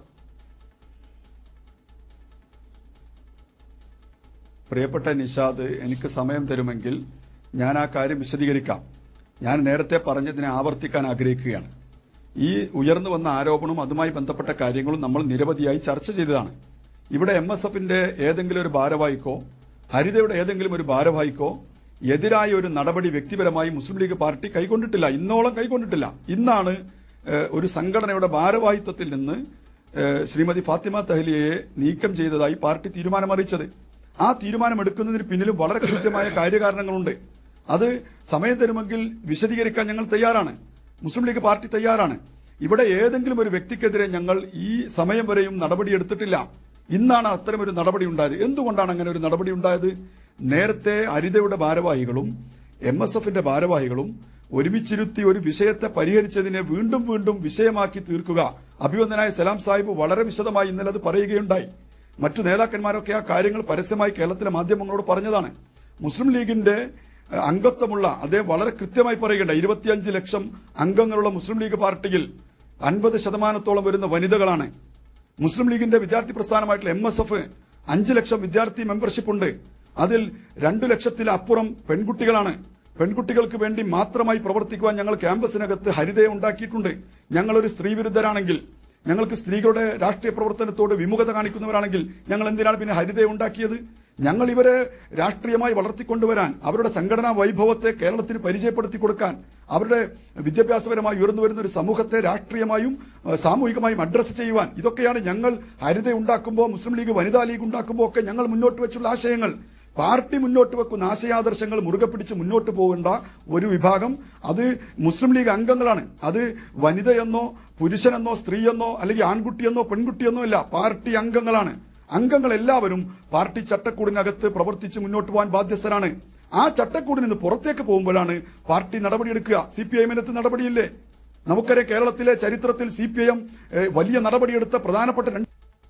പ്രിയപ്പെട്ട നിഷാദ് എനിക്ക് സമയം തരുമെങ്കിൽ ഞാൻ ആ കാര്യം വിശദീകരിക്കാം ഞാൻ നേരത്തെ പറഞ്ഞതിനെ ആവർത്തിക്കാൻ ആഗ്രഹിക്കുകയാണ് ഈ ഉയർന്നു വന്ന ആരോപണവും അതുമായി ബന്ധപ്പെട്ട കാര്യങ്ങളും നമ്മൾ നിരവധിയായി ചർച്ച ചെയ്തതാണ് ഇവിടെ എം എസ് എഫിന്റെ ഏതെങ്കിലും ഒരു ഭാരവാഹിക്കോ ഹരിതയുടെ ഏതെങ്കിലും ഒരു ഭാരവാഹിക്കോ എതിരായ ഒരു നടപടി വ്യക്തിപരമായി മുസ്ലിം ലീഗ് പാർട്ടി കൈക്കൊണ്ടിട്ടില്ല ഇന്നോളം കൈക്കൊണ്ടിട്ടില്ല ഇന്നാണ് ഏഹ്, ഒരു സംഘടനയുടെ ഭാരവാഹിത്വത്തിൽ നിന്ന് ഏഹ്, ശ്രീമതി ഫാത്തിമ തഹ്ലിയെ നീക്കം ചെയ്തതായി പാർട്ടി തീരുമാനമറിയിച്ചത് ആ തീരുമാനമെടുക്കുന്നതിന് പിന്നിലും വളരെ കൃത്യമായ കാര്യകാരണങ്ങളുണ്ട് അത് സമയം തരുമെങ്കിൽ വിശദീകരിക്കാൻ ഞങ്ങൾ തയ്യാറാണ് മുസ്ലിം ലീഗ് പാർട്ടി തയ്യാറാണ് ഇവിടെ ഏതെങ്കിലും ഒരു വ്യക്തിക്കെതിരെ ഞങ്ങൾ ഈ സമയം വരെയും നടപടിയെടുത്തിട്ടില്ല ഇന്നാണ് അത്തരമൊരു നടപടി ഉണ്ടായത് എന്തുകൊണ്ടാണ് അങ്ങനെ ഒരു നടപടി ഉണ്ടായത് നേരത്തെ ഹരിതയുടെ ഭാരവാഹികളും എം എസ് എഫിന്റെ ഭാരവാഹികളും ഒരുമിച്ചിരുത്തി ഒരു വിഷയത്തെ പരിഹരിച്ചതിനെ വീണ്ടും വീണ്ടും വിഷയമാക്കി തീർക്കുക അഭിവന്ദനായ സലാം സാഹിബ് വളരെ വിശദമായി ഇന്നലെ അത് പറയുകയുണ്ടായി മറ്റു നേതാക്കന്മാരൊക്കെ ആ കാര്യങ്ങൾ പരസ്യമായി കേരളത്തിലെ മാധ്യമങ്ങളോട് പറഞ്ഞതാണ് മുസ്ലിം ലീഗിന്റെ ഏഹ്, അംഗത്വമുള്ള അദ്ദേഹം വളരെ കൃത്യമായി പറയുകയുണ്ട് ഇരുപത്തിയഞ്ച് ലക്ഷം അംഗങ്ങളുള്ള മുസ്ലിം ലീഗ് പാർട്ടിയിൽ അൻപത് ശതമാനത്തോളം വരുന്ന വനിതകളാണ് മുസ്ലിം ലീഗിന്റെ വിദ്യാർത്ഥി പ്രസ്ഥാനമായിട്ടുള്ള എം എസ് എഫ് അഞ്ച് ലക്ഷം വിദ്യാർത്ഥി മെമ്പർഷിപ്പ് ഉണ്ട് അതിൽ രണ്ടു ലക്ഷത്തിലപ്പുറം പെൺകുട്ടികളാണ് പെൺകുട്ടികൾക്ക് വേണ്ടി മാത്രമായി പ്രവർത്തിക്കുവാൻ ഞങ്ങൾ ക്യാമ്പസിനകത്ത് ഹരിതയെ ഉണ്ടാക്കിയിട്ടുണ്ട് ഞങ്ങളൊരു സ്ത്രീ വിരുദ്ധരാണെങ്കിൽ ഞങ്ങൾക്ക് സ്ത്രീകളുടെ രാഷ്ട്രീയ പ്രവർത്തനത്തോട് വിമുഖത കാണിക്കുന്നവരാണെങ്കിൽ ഞങ്ങൾ എന്തിനാണ് പിന്നെ ഹരിതയെ ഉണ്ടാക്കിയത് ഞങ്ങൾ ഇവരെ രാഷ്ട്രീയമായി വളർത്തിക്കൊണ്ടുവരാൻ അവരുടെ സംഘടനാ വൈഭവത്തെ കേരളത്തിന് പരിചയപ്പെടുത്തി കൊടുക്കാൻ അവരുടെ വിദ്യാഭ്യാസപരമായി ഉയർന്നു വരുന്ന ഒരു സമൂഹത്തെ രാഷ്ട്രീയമായും ഏഹ്, സാമൂഹികമായും അഡ്രസ്സ് ചെയ്യുവാൻ ഇതൊക്കെയാണ് ഞങ്ങൾ ഹരിത ഉണ്ടാക്കുമ്പോൾ മുസ്ലിം ലീഗ് വനിതാ ലീഗ് ഉണ്ടാക്കുമ്പോൾ ഒക്കെ ഞങ്ങൾ മുന്നോട്ട് വെച്ചുള്ള ആശയങ്ങൾ പാർട്ടി മുന്നോട്ട് വെക്കുന്ന ആശയാദർശങ്ങൾ മുറുകെ പിടിച്ച് മുന്നോട്ട് പോകേണ്ട ഒരു വിഭാഗം അത് മുസ്ലിം ലീഗ് അംഗങ്ങളാണ് അത് വനിതയെന്നോ പുരുഷനെന്നോ സ്ത്രീയെന്നോ അല്ലെങ്കിൽ ആൺകുട്ടിയെന്നോ പെൺകുട്ടിയെന്നോ അല്ല പാർട്ടി അംഗങ്ങളാണ് അംഗങ്ങൾ എല്ലാവരും പാർട്ടി ചട്ടക്കൂടിനകത്ത് പ്രവർത്തിച്ച് മുന്നോട്ട് പോകാൻ ബാധ്യസ്ഥരാണ് ആ ചട്ടക്കൂടിൽ നിന്ന് പുറത്തേക്ക് പോകുമ്പോഴാണ് പാർട്ടി നടപടിയെടുക്കുക സി പി ഐഎമ്മിനകത്ത് നടപടിയില്ലേ നമുക്കറിയാം കേരളത്തിലെ ചരിത്രത്തിൽ സി പി ഐ എം വലിയ നടപടിയെടുത്ത പ്രധാനപ്പെട്ട രണ്ട്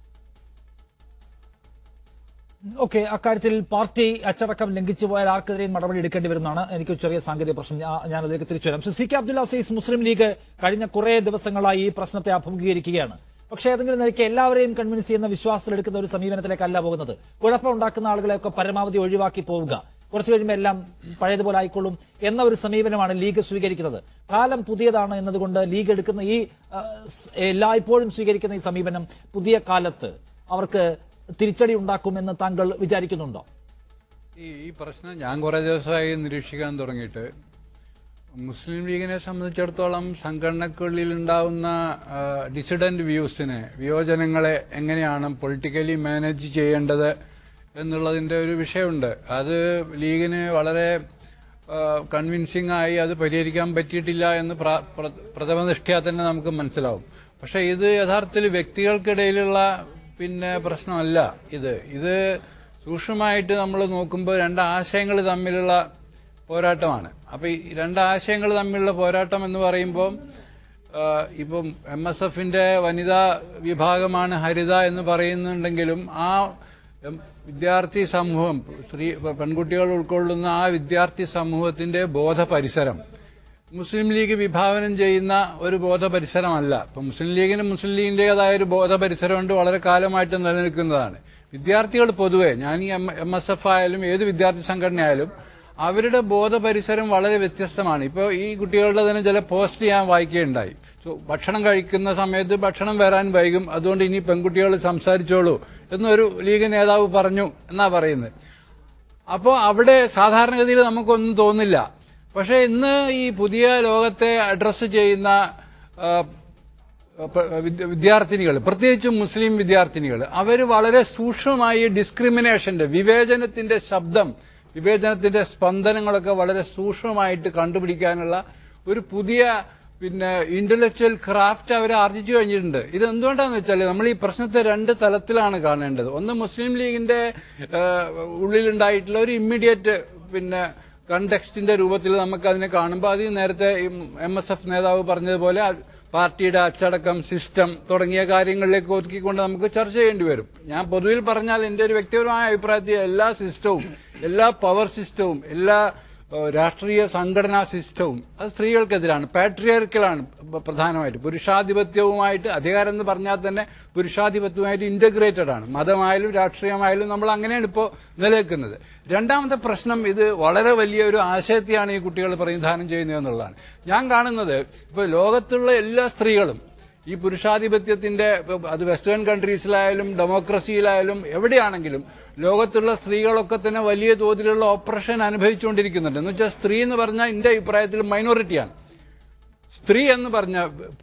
ഓക്കെ അക്കാര്യത്തിൽ പാർട്ടി അച്ചടക്കം ലംഘിച്ചു പോയാൽ ആർക്കെതിരെയും നടപടി എടുക്കേണ്ടി വരുന്നതാണ് എനിക്ക് ചെറിയ സാങ്കേതിക പ്രശ്നം ഞാ- ഞാൻ അതിലേക്ക് തിരിച്ചു വരാം ശ്രീ സി കെ അബ്ദുൽ അസീസ് മുസ്ലിം ലീഗ് കഴിഞ്ഞ കുറേ ദിവസങ്ങളായി ഈ പ്രശ്നത്തെ അഭിമുഖീകരിക്കുകയാണ് പക്ഷേ ഏതെങ്കിലും നിലയ്ക്ക് എല്ലാവരെയും കൺവിൻസ് ചെയ്യുന്ന വിശ്വാസത്തിലെടുക്കുന്ന ഒരു സമീപനത്തിലേക്കല്ല പോകുന്നത് കുഴപ്പമുണ്ടാക്കുന്ന ആളുകളെയൊക്കെ പരമാവധി ഒഴിവാക്കി പോവുക കുറച്ചു കഴിയുമ്പോൾ എല്ലാം പഴയതുപോലെ ആയിക്കൊള്ളും എന്ന ഒരു സമീപനമാണ് ലീഗ് സ്വീകരിക്കുന്നത് കാലം പുതിയതാണ് എന്നതുകൊണ്ട് ലീഗ് എടുക്കുന്ന ഈ ആ, സ് എല്ലായ്പ്പോഴും സ്വീകരിക്കുന്ന ഈ സമീപനം പുതിയ കാലത്ത് അവർക്ക് തിരിച്ചടി ഉണ്ടാക്കുമെന്ന് താങ്കൾ വിചാരിക്കുന്നുണ്ടോ ഈ ഈ പ്രശ്നം ഞാൻ കുറേ ദിവസമായി നിരീക്ഷിക്കാൻ തുടങ്ങിയിട്ട് മുസ്ലിം ലീഗിനെ സംബന്ധിച്ചിടത്തോളം സംഘടനക്കുള്ളിൽ ഉണ്ടാവുന്ന ഡിസിഡന്റ് വ്യൂസിനെ വിയോജനങ്ങളെ എങ്ങനെയാണ് പൊളിറ്റിക്കലി മാനേജ് ചെയ്യേണ്ടത് എന്നുള്ളതിന്റെ ഒരു വിഷയമുണ്ട് അത് ലീഗിന് വളരെ കൺവിൻസിംഗ് ആയി അത് പരിഹരിക്കാൻ പറ്റിയിട്ടില്ല എന്ന് പ്ര- പ്ര- പ്രഥമ ദൃഷ്ട്യാ തന്നെ നമുക്ക് മനസ്സിലാവും പക്ഷെ ഇത് യഥാർത്ഥത്തിൽ വ്യക്തികൾക്കിടയിലുള്ള പിന്നെ പ്രശ്നമല്ല ഇത് ഇത് സൂക്ഷ്മമായിട്ട് നമ്മൾ നോക്കുമ്പോൾ രണ്ട് ആശയങ്ങൾ തമ്മിലുള്ള പോരാട്ടമാണ് അപ്പൊ ഈ രണ്ട് ആശയങ്ങൾ തമ്മിലുള്ള പോരാട്ടം എന്ന് പറയുമ്പോൾ ആഹ് ഇപ്പം എം എസ് എഫിന്റെ വനിതാ വിഭാഗമാണ് ഹരിത എന്ന് പറയുന്നുണ്ടെങ്കിലും ആ എം വിദ്യാർത്ഥി സമൂഹം സ്ത്രീ പെൺകുട്ടികൾ ഉൾക്കൊള്ളുന്ന ആ വിദ്യാർത്ഥി സമൂഹത്തിന്റെ ബോധ പരിസരം മുസ്ലിം ലീഗ് വിഭാവനം ചെയ്യുന്ന ഒരു ബോധ പരിസരമല്ല ഇപ്പൊ മുസ്ലിം ലീഗിന് മുസ്ലിം ലീഗിന്റേതായ ഒരു ബോധ പരിസരമുണ്ട് വളരെ കാലമായിട്ട് നിലനിൽക്കുന്നതാണ് വിദ്യാർത്ഥികൾ പൊതുവെ ഞാൻ ഈ എം എസ് എഫ് ആയാലും ഏത് വിദ്യാർത്ഥി സംഘടനയായാലും അവരുടെ ബോധ പരിസരം വളരെ വ്യത്യസ്തമാണ് ഇപ്പോൾ ഈ കുട്ടികളുടെ തന്നെ ചില പോസ്റ്റ് ഞാൻ വായിക്കുകയുണ്ടായി സോ, ഭക്ഷണം കഴിക്കുന്ന സമയത്ത് ഭക്ഷണം വരാൻ വൈകും അതുകൊണ്ട് ഇനി പെൺകുട്ടികൾ സംസാരിച്ചോളൂ എന്നൊരു ലീഗ് നേതാവ് പറഞ്ഞു എന്നാ പറയുന്നത് അപ്പോൾ അവിടെ സാധാരണഗതിയിൽ നമുക്കൊന്നും തോന്നില്ല പക്ഷെ ഇന്ന് ഈ പുതിയ ലോകത്തെ അഡ്രസ്സ് ചെയ്യുന്ന ആ, പ- വിദ്യ- വിദ്യാർത്ഥിനികൾ പ്രത്യേകിച്ചും മുസ്ലിം വിദ്യാർത്ഥിനികൾ അവർ വളരെ സൂക്ഷ്മമായി ഡിസ്ക്രിമിനേഷന്റെ വിവേചനത്തിന്റെ ശബ്ദം വിവേചനത്തിന്റെ സ്പന്ദനങ്ങളൊക്കെ വളരെ സൂക്ഷ്മമായിട്ട് കണ്ടുപിടിക്കാനുള്ള ഒരു പുതിയ പിന്നെ ഇന്റലക്ച്വൽ ക്രാഫ്റ്റ് അവർ ആർജിച്ചു കഴിഞ്ഞിട്ടുണ്ട് ഇത് എന്തുകൊണ്ടാന്ന് വെച്ചാൽ നമ്മൾ ഈ പ്രശ്നത്തെ രണ്ട് തലത്തിലാണ് കാണേണ്ടത് ഒന്ന് മുസ്ലിം ലീഗിന്റെ ആ, ഉള്ളിലുണ്ടായിട്ടുള്ള ഒരു ഇമ്മീഡിയറ്റ് പിന്നെ കണ്ടെക്സ്റ്റിന്റെ രൂപത്തിൽ നമുക്ക് അതിനെ കാണുമ്പോൾ അത് നേരത്തെ എം എസ് എഫ് നേതാവ് പറഞ്ഞതുപോലെ അത് പാർട്ടിയുടെ അച്ചടക്കം സിസ്റ്റം തുടങ്ങിയ കാര്യങ്ങളിലേക്ക് ഒതുക്കിക്കൊണ്ട് നമുക്ക് ചർച്ച ചെയ്യേണ്ടി വരും ഞാൻ പൊതുവിൽ പറഞ്ഞാൽ എന്റെ ഒരു വ്യക്തിപരമായ അഭിപ്രായത്തിൽ എല്ലാ സിസ്റ്റവും എല്ലാ പവർ സിസ്റ്റവും എല്ലാ ഏഹ്, രാഷ്ട്രീയ സംഘടനാ സിസ്റ്റവും അത് സ്ത്രീകൾക്കെതിരാണ് പാട്രിയർക്കലാണ് പ്രധാനമായിട്ട് പുരുഷാധിപത്യവുമായിട്ട് അധികാരം എന്ന് പറഞ്ഞാൽ തന്നെ പുരുഷാധിപത്യവുമായിട്ട് ഇന്റഗ്രേറ്റഡ് ആണ് മതമായാലും രാഷ്ട്രീയമായാലും നമ്മൾ അങ്ങനെയാണ് ഇപ്പോൾ നിലനിൽക്കുന്നത് രണ്ടാമത്തെ പ്രശ്നം ഇത് വളരെ വലിയ ഒരു ആശയത്തെയാണ് ഈ കുട്ടികൾ പ്രതിനിധാനം ചെയ്യുന്നത് എന്നുള്ളതാണ് ഞാൻ കാണുന്നത് ഇപ്പോൾ ലോകത്തുള്ള എല്ലാ സ്ത്രീകളും ഈ പുരുഷാധിപത്യത്തിന്റെ ഇപ്പൊ അത് വെസ്റ്റേൺ കൺട്രീസിലായാലും ഡെമോക്രസിയിലായാലും എവിടെയാണെങ്കിലും ലോകത്തുള്ള സ്ത്രീകളൊക്കെ തന്നെ വലിയ തോതിലുള്ള ഓപ്പറേഷൻ അനുഭവിച്ചുകൊണ്ടിരിക്കുന്നുണ്ട് എന്ന് വെച്ചാൽ സ്ത്രീ എന്ന് പറഞ്ഞാൽ എന്റെ അഭിപ്രായത്തിൽ മൈനോറിറ്റിയാണ് സ്ത്രീ എന്ന് പറഞ്ഞ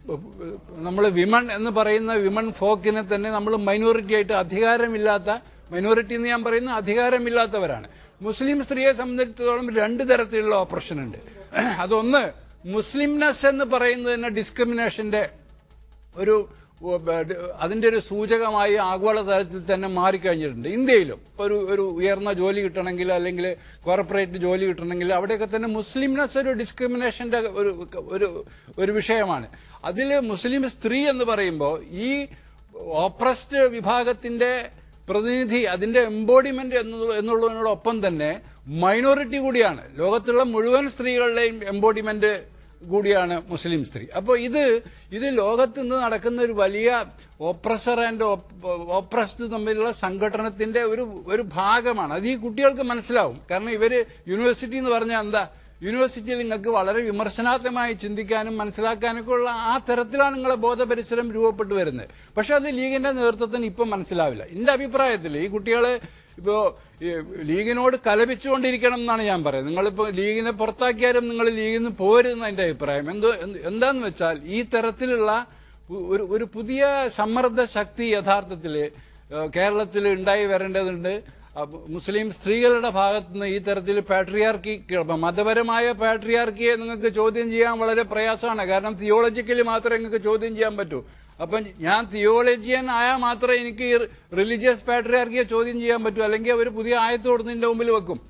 നമ്മൾ വിമൺ എന്ന് പറയുന്ന വിമൺ ഫോക്കിനെ തന്നെ നമ്മൾ മൈനോറിറ്റി ആയിട്ട് അധികാരമില്ലാത്ത മൈനോറിറ്റി എന്ന് ഞാൻ പറയുന്ന അധികാരമില്ലാത്തവരാണ് മുസ്ലിം സ്ത്രീയെ സംബന്ധിച്ചിടത്തോളം രണ്ട് തരത്തിലുള്ള ഓപ്പറേഷൻ ഉണ്ട് അതൊന്ന് മുസ്ലിംനെസ് എന്ന് പറയുന്നത് തന്നെ ഡിസ്ക്രിമിനേഷന്റെ ഒരു ഉ, ബ, ഡ, അതിന്റെ ഒരു സൂചകമായി ആഗോളതലത്തിൽ തന്നെ മാറിക്കഴിഞ്ഞിട്ടുണ്ട് ഇന്ത്യയിലും ഇപ്പൊ ഒരു ഒരു ഉയർന്ന ജോലി കിട്ടണമെങ്കിൽ അല്ലെങ്കിൽ കോർപ്പറേറ്റ് ജോലി കിട്ടണമെങ്കിൽ അവിടെയൊക്കെ തന്നെ മുസ്ലിംനെസ് ഒരു ഡിസ്ക്രിമിനേഷന്റെ ഒരു ഒരു ഒരു വിഷയമാണ് അതിൽ മുസ്ലിം സ്ത്രീ എന്ന് പറയുമ്പോൾ ഈ ഓപ്രസ്ഡ് വിഭാഗത്തിന്റെ പ്രതിനിധി അതിന്റെ എംബോഡിമെന്റ് എന്നുള്ളതിനോടൊപ്പം തന്നെ മൈനോറിറ്റി കൂടിയാണ് ലോകത്തുള്ള മുഴുവൻ സ്ത്രീകളുടെയും എംബോഡിമെന്റ് കൂടിയാണ് മുസ്ലിം സ്ത്രീ അപ്പോൾ ഇത് ഇത് ലോകത്ത് നിന്ന് നടക്കുന്ന ഒരു വലിയ ഓപ്രസർ ആൻഡ് ഓപ്രസ്ഡ് തമ്മിലുള്ള സംഘടനത്തിന്റെ ഒരു ഒരു ഭാഗമാണ് അത് ഈ കുട്ടികൾക്ക് മനസ്സിലാവും കാരണം ഇവര് യൂണിവേഴ്സിറ്റി എന്ന് പറഞ്ഞാൽ എന്താ യൂണിവേഴ്സിറ്റിയിൽ നിങ്ങൾക്ക് വളരെ വിമർശനാത്മകമായി ചിന്തിക്കാനും മനസ്സിലാക്കാനൊക്കെ ഉള്ള ആ തരത്തിലാണ് നിങ്ങളെ ബോധപരിസരം രൂപപ്പെട്ടു വരുന്നത് പക്ഷെ അത് ലീഗിന്റെ നേതൃത്വത്തിന് ഇപ്പം മനസ്സിലാവില്ല എന്റെ അഭിപ്രായത്തിൽ ഈ കുട്ടികളെ ഇപ്പോ ഈ ലീഗിനോട് കലപിച്ചുകൊണ്ടിരിക്കണം എന്നാണ് ഞാൻ പറയുന്നത് നിങ്ങളിപ്പോ ലീഗിനെ പുറത്താക്കിയാലും നിങ്ങൾ ലീഗിൽ നിന്ന് പോരുന്ന എന്റെ അഭിപ്രായം എന്തോ എന്ത്- എന്താന്ന് വെച്ചാൽ ഈ തരത്തിലുള്ള പു- ഒരു ഒരു പുതിയ സമ്മർദ്ദ ശക്തി യഥാർത്ഥത്തില് കേരളത്തിൽ ഉണ്ടായി വരേണ്ടതുണ്ട് അപ്പൊ മുസ്ലിം സ്ത്രീകളുടെ ഭാഗത്ത് നിന്ന് ഈ തരത്തിൽ പാട്രിയാർക്കി മതപരമായ പാട്രിയാർക്കിയെ നിങ്ങൾക്ക് ചോദ്യം ചെയ്യാൻ വളരെ പ്രയാസമാണ് കാരണം തിയോളജിക്കലി മാത്രമേ നിങ്ങൾക്ക് ചോദ്യം ചെയ്യാൻ പറ്റൂ അപ്പം ഞാൻ തിയോളജിയൻ ആയാൽ മാത്രമേ എനിക്ക് ഈ റിലീജിയസ് പാട്രിയാർക്കിയെ ചോദ്യം ചെയ്യാൻ പറ്റൂ അല്ലെങ്കിൽ അവർ പുതിയ ആയത്ത് കൊടുത്തതിന്റെ മുമ്പിൽ വെക്കും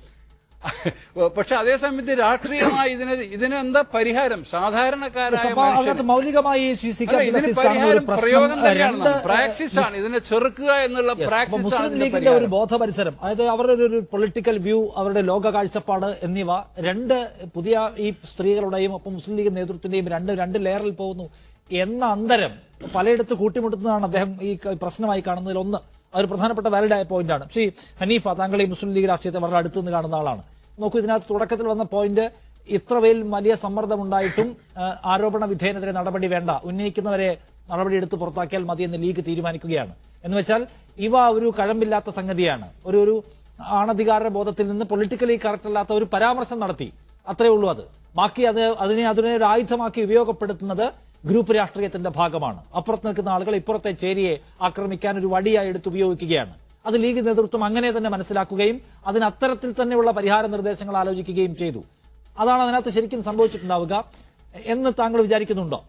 പക്ഷെ അതേസമയത്ത് രാഷ്ട്രീയമായി ഇതിന് ഇതിന് എന്താ പരിഹാരം സാധാരണക്കാരായ സഭ അതിനകത്ത് മനുഷ്യന് മൗലികമായി ശ്രീ സി കെ അല്ല, അബ്ദുൽ ഇതിന് അസീസ് കാണുന്ന ഒരു പരിഹാരം പ്രയോഗം പ്രശ്നം തന്നെയാണ് രണ്ട് പ്രാക്ടീസ് ആണ് ഇതിനെ ചെറുക്കുക എന്നുള്ള Yes. അപ്പൊ പ്രാക്ടീസ് മുസ്ലിം ആണ് ഇതിന്റെ ലീഗിന്റെ ഒരു പരിഹാരം. ബോധപരിസരം അതായത് അവരുടെ ഒരു- ഒരു പൊളിറ്റിക്കൽ വ്യൂ അവരുടെ ലോക കാഴ്ചപ്പാട് എന്നിവ രണ്ട് പുതിയ ഈ സ്ത്രീകളുടെയും ഒപ്പം മുസ്ലിം ലീഗ് നേതൃത്വത്തിന്റെയും രണ്ട് രണ്ട് ലെയറിൽ പോകുന്നു എന്ന അന്തരം പലയിടത്ത് കൂട്ടിമുട്ടുന്നതാണ് അദ്ദേഹം ഈ ക- പ്രശ്നമായി കാണുന്നതിൽ ഒന്ന് അതൊരു പ്രധാനപ്പെട്ട വാലിഡായ പോയിന്റാണ് ശ്രീ ഹനീഫ താങ്കൾ ഈ മുസ്ലിം ലീഗ് രാഷ്ട്രീയത്തെ വളരെ അടുത്ത് നിന്ന് കാണുന്ന ആളാണ് നോക്കൂ ഇതിനകത്ത് തുടക്കത്തിൽ വന്ന പോയിന്റ് ഇത്ര വലിയ വലിയ സമ്മർദ്ദമുണ്ടായിട്ടും ആ, ആരോപണ വിധേയനെതിരെ നടപടി വേണ്ട ഉന്നയിക്കുന്നവരെ നടപടി എടുത്ത് പുറത്താക്കിയാൽ മതി എന്ന് ലീഗ് തീരുമാനിക്കുകയാണ് എന്ന് വെച്ചാൽ ഇവ ഒരു കഴമ്പില്ലാത്ത സംഗതിയാണ് ഒരു ഒരു ആണധികാര ബോധത്തിൽ നിന്ന് പൊളിറ്റിക്കലി കറക്റ്റ് അല്ലാത്ത ഒരു പരാമർശം നടത്തി അത്രേ ഉള്ളൂ അത് ബാക്കി അത് അതിനെ അതിനെ ഒരു ആയുധമാക്കി ഉപയോഗപ്പെടുത്തുന്നത് ഗ്രൂപ്പ് രാഷ്ട്രീയത്തിന്റെ ഭാഗമാണ് അപ്പുറത്ത് നിൽക്കുന്ന ആളുകൾ ഇപ്പുറത്തെ ചേരിയെ ആക്രമിക്കാൻ ഒരു വടിയായി എടുത്ത് ഉപയോഗിക്കുകയാണ് അത് ലീഗ് നേതൃത്വം അങ്ങനെ തന്നെ മനസ്സിലാക്കുകയും അതിന് അത്തരത്തിൽ തന്നെയുള്ള പരിഹാര നിർദ്ദേശങ്ങൾ ആലോചിക്കുകയും ചെയ്തു അതാണ് അതിനകത്ത് ശരിക്കും സംഭവിച്ചിട്ടുണ്ടാവുക എന്ന് താങ്കൾ വിചാരിക്കുന്നുണ്ടോ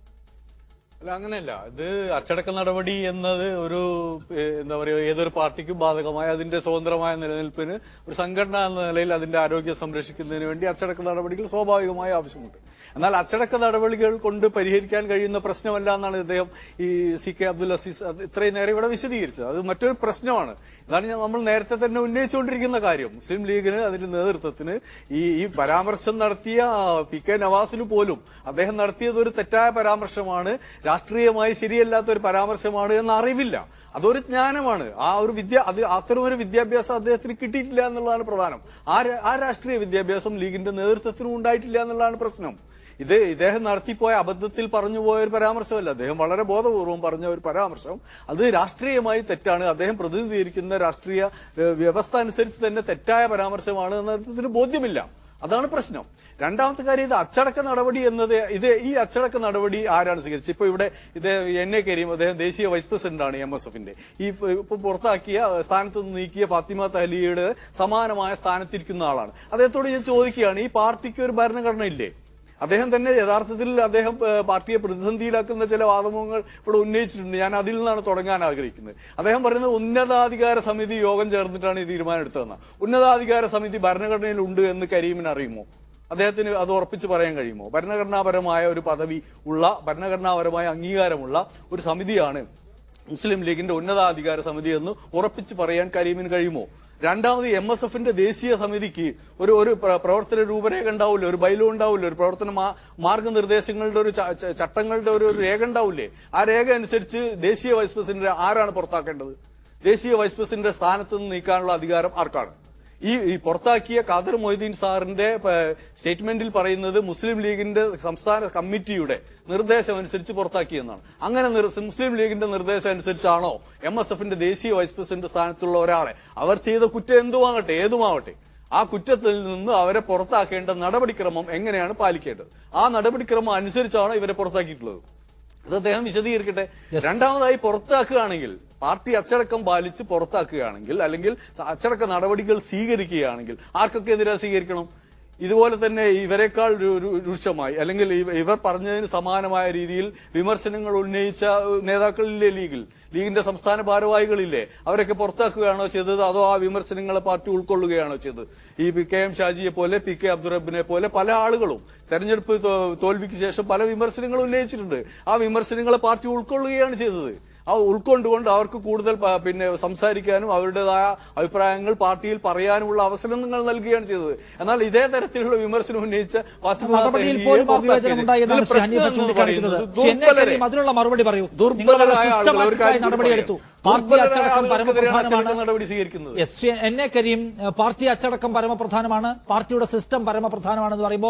അല്ല അങ്ങനെയല്ല ഇത് അച്ചടക്ക നടപടി എന്നത് ഒരു ഏഹ്, എന്താ പറയുക ഏതൊരു പാർട്ടിക്കും ബാധകമായ അതിന്റെ സ്വതന്ത്രമായ നിലനിൽപ്പിന് ഒരു സംഘടന എന്ന നിലയിൽ അതിന്റെ ആരോഗ്യം സംരക്ഷിക്കുന്നതിന് വേണ്ടി അച്ചടക്ക നടപടികൾ സ്വാഭാവികമായി ആവശ്യമുണ്ട് എന്നാൽ അച്ചടക്ക നടപടികൾ കൊണ്ട് പരിഹരിക്കാൻ കഴിയുന്ന പ്രശ്നമല്ല എന്നാണ് ഇദ്ദേഹം ഈ സി കെ അബ്ദുൽ അസീസ് അത് ഇത്രയും നേരം ഇവിടെ വിശദീകരിച്ചത് അത് മറ്റൊരു പ്രശ്നമാണ് ഇതാണ് ഞാൻ നമ്മൾ നേരത്തെ തന്നെ ഉന്നയിച്ചുകൊണ്ടിരിക്കുന്ന കാര്യം മുസ്ലിം ലീഗിന് അതിന്റെ നേതൃത്വത്തിന് ഈ ഈ പരാമർശം നടത്തിയ പി കെ നവാസിന് പോലും അദ്ദേഹം നടത്തിയത് ഒരു തെറ്റായ പരാമർശമാണ് രാഷ്ട്രീയമായി ശരിയല്ലാത്ത ഒരു പരാമർശമാണ് എന്ന് അറിവില്ല അതൊരു ജ്ഞാനമാണ് ആ ഒരു വിദ്യ അത് അത്തരമൊരു വിദ്യാഭ്യാസം അദ്ദേഹത്തിന് കിട്ടിയിട്ടില്ല എന്നുള്ളതാണ് പ്രധാനം ആ രാ- ആ രാഷ്ട്രീയ വിദ്യാഭ്യാസം ലീഗിന്റെ നേതൃത്വത്തിനും ഉണ്ടായിട്ടില്ല എന്നുള്ളതാണ് പ്രശ്നം ഇത് ഇദ്ദേഹം നടത്തിപ്പോയ അബദ്ധത്തിൽ പറഞ്ഞു പോയ ഒരു പരാമർശമല്ല അദ്ദേഹം വളരെ ബോധപൂർവം പറഞ്ഞ ഒരു പരാമർശം അത് രാഷ്ട്രീയമായി തെറ്റാണ് അദ്ദേഹം പ്രതിനിധീകരിക്കുന്ന രാഷ്ട്രീയ ഏഹ്, വ്യവസ്ഥ അനുസരിച്ച് തന്നെ തെറ്റായ പരാമർശമാണ് എന്ന് അദ്ദേഹത്തിന് ബോധ്യമില്ല അതാണ് പ്രശ്നം രണ്ടാമത്തെ കാര്യം ഇത് അച്ചടക്ക നടപടി എന്നത് ഇത് ഈ അച്ചടക്ക നടപടി ആരാണ് സ്വീകരിച്ചത് ഇപ്പൊ ഇവിടെ ഇത് എൻ എ കരീം അദ്ദേഹം ദേശീയ വൈസ് പ്രസിഡന്റാണ് എം എസ് എഫിന്റെ ഈ ഫ് ഇപ്പൊ പുറത്താക്കിയ സ്ഥാനത്ത് നിന്ന് നീക്കിയ ഫാത്തിമ തഹലിയുടെ സമാനമായ സ്ഥാനത്തിരിക്കുന്ന ആളാണ് അദ്ദേഹത്തോട് ഞാൻ ചോദിക്കുകയാണ് ഈ പാർട്ടിക്ക് ഒരു ഭരണഘടന ഇല്ലേ അദ്ദേഹം തന്നെ യഥാർത്ഥത്തിൽ അദ്ദേഹം ഏഹ്, പാർട്ടിയെ പ്രതിസന്ധിയിലാക്കുന്ന ചില വാദമുഖങ്ങൾ ഇവിടെ ഉന്നയിച്ചിട്ടുണ്ട് ഞാൻ അതിൽ നിന്നാണ് തുടങ്ങാൻ ആഗ്രഹിക്കുന്നത് അദ്ദേഹം പറയുന്നത് ഉന്നതാധികാര സമിതി യോഗം ചേർന്നിട്ടാണ് ഈ തീരുമാനം എടുത്തതെന്ന് ഉന്നതാധികാര സമിതി ഭരണഘടനയിൽ ഉണ്ട് എന്ന് കരീമിന് അറിയുമോ അദ്ദേഹത്തിന് അത് ഉറപ്പിച്ച് പറയാൻ കഴിയുമോ ഭരണഘടനാപരമായ ഒരു പദവി ഉള്ള ഭരണഘടനാപരമായ അംഗീകാരമുള്ള ഒരു സമിതിയാണ് മുസ്ലിം ലീഗിന്റെ ഉന്നതാധികാര സമിതി എന്ന് ഉറപ്പിച്ച് പറയാൻ കരീമിന് കഴിയുമോ രണ്ടാമത് എം എസ് എഫിന്റെ ദേശീയ സമിതിക്ക് ഒരു ഒരു പ്ര- പ്രവർത്തന രൂപരേഖ ഉണ്ടാവില്ല ഒരു ബൈലോ ഉണ്ടാവില്ല ഒരു പ്രവർത്തന മാ- മാർഗനിർദ്ദേശങ്ങളുടെ ഒരു ച- ച- ചട്ടങ്ങളുടെ ഒരു ഒരു രേഖ ഉണ്ടാവില്ലേ ആ രേഖ അനുസരിച്ച് ദേശീയ വൈസ് പ്രസിഡന്റ് ആരാണ് പുറത്താക്കേണ്ടത് ദേശീയ വൈസ് പ്രസിഡന്റ് സ്ഥാനത്ത് നിന്ന് നീക്കാനുള്ള അധികാരം ആർക്കാണ് ഈ ഈ പുറത്താക്കിയ ഖാദർ മൊയ്തീൻ സാറിന്റെ പ- സ്റ്റേറ്റ്മെന്റിൽ പറയുന്നത് മുസ്ലിം ലീഗിന്റെ സംസ്ഥാന കമ്മിറ്റിയുടെ നിർദ്ദേശം അനുസരിച്ച് പുറത്താക്കിയെന്നാണ് അങ്ങനെ നിർ- മുസ്ലിം ലീഗിന്റെ നിർദ്ദേശം അനുസരിച്ചാണോ എം എസ് എഫിന്റെ ദേശീയ വൈസ് പ്രസിഡന്റ് സ്ഥാനത്തുള്ള ഒരാളെ അവർ ചെയ്ത കുറ്റം എന്തുമാകട്ടെ ഏതുമാവട്ടെ ആ കുറ്റത്തിൽ നിന്ന് അവരെ പുറത്താക്കേണ്ട നടപടിക്രമം എങ്ങനെയാണ് പാലിക്കേണ്ടത് ആ നടപടിക്രമം അനുസരിച്ചാണോ ഇവരെ പുറത്താക്കിയിട്ടുള്ളത് അത് അദ്ദേഹം വിശദീകരിക്കട്ടെ രണ്ടാമതായി പുറത്താക്കുകയാണെങ്കിൽ പാർട്ടി അച്ചടക്കം പാലിച്ച് പുറത്താക്കുകയാണെങ്കിൽ അല്ലെങ്കിൽ അച്ചടക്ക നടപടികൾ സ്വീകരിക്കുകയാണെങ്കിൽ ആർക്കൊക്കെ എതിരെ സ്വീകരിക്കണം ഇതുപോലെ തന്നെ ഇവരെക്കാൾ രു- രു- രൂക്ഷമായി അല്ലെങ്കിൽ ഇവ- ഇവർ പറഞ്ഞതിന് സമാനമായ രീതിയിൽ വിമർശനങ്ങൾ ഉന്നയിച്ച ഏഹ്, നേതാക്കളില്ലേ ലീഗിൽ ലീഗിന്റെ സംസ്ഥാന ഭാരവാഹികളില്ലേ അവരൊക്കെ പുറത്താക്കുകയാണോ ചെയ്തത് അതോ ആ വിമർശനങ്ങളെ പാർട്ടി ഉൾക്കൊള്ളുകയാണോ ചെയ്തത് ഈ പി കെ എം ഷാജിയെ പോലെ പി കെ അബ്ദുറബിനെ പോലെ പല ആളുകളും തെരഞ്ഞെടുപ്പ് തോ- തോൽവിക്ക് ശേഷം പല വിമർശനങ്ങളും ഉന്നയിച്ചിട്ടുണ്ട് ആ വിമർശനങ്ങളെ പാർട്ടി ഉൾക്കൊള്ളുകയാണ് ചെയ്തത് ആ ഉൾക്കൊണ്ടുകൊണ്ട് അവർക്ക് കൂടുതൽ പ- പിന്നെ സംസാരിക്കാനും അവരുടേതായ അഭിപ്രായങ്ങൾ പാർട്ടിയിൽ പറയാനുമുള്ള അവസരം നിങ്ങൾ നൽകുകയാണ് ചെയ്തത് എന്നാൽ ഇതേ തരത്തിലുള്ള വിമർശനം ഉന്നയിച്ച ഫാത്തിമ നടപടിയിൽ തെഹ്ലിയെ പോലും പുറത്താക്കിയത്. അവിവേചനം ഉണ്ടായി എന്നാണ് ഇതിൽ ശ്രീ ഹനീഫ പ്രശ്നം എന്ന് ചൂണ്ടിക്കാണിക്കുന്നത് പറയുന്നത് ശ്രീ എൻ എ ദുർബലരെ കരീം അതിനുള്ള മറുപടി പറയൂ ദുർബലരായ നിങ്ങളത് ആളുകൾ ഒരു systematic ആയി കാര്യം നടപടിയെടുത്തു പറയാം. പാർട്ടി ദുർബലരായ അച്ചടക്കം ആളുകൾക്കെതിരെയാണ് അച്ചടക്ക പരമപ്രധാനമാണ് നടപടി സ്വീകരിക്കുന്നത് എസ് എൻ എ കരീം ഏഹ്, പാർട്ടി അച്ചടക്കം പരമപ്രധാനമാണ് പാർട്ടിയുടെ സിസ്റ്റം പരമപ്രധാനമാണെന്ന് പറയുമ്പോൾ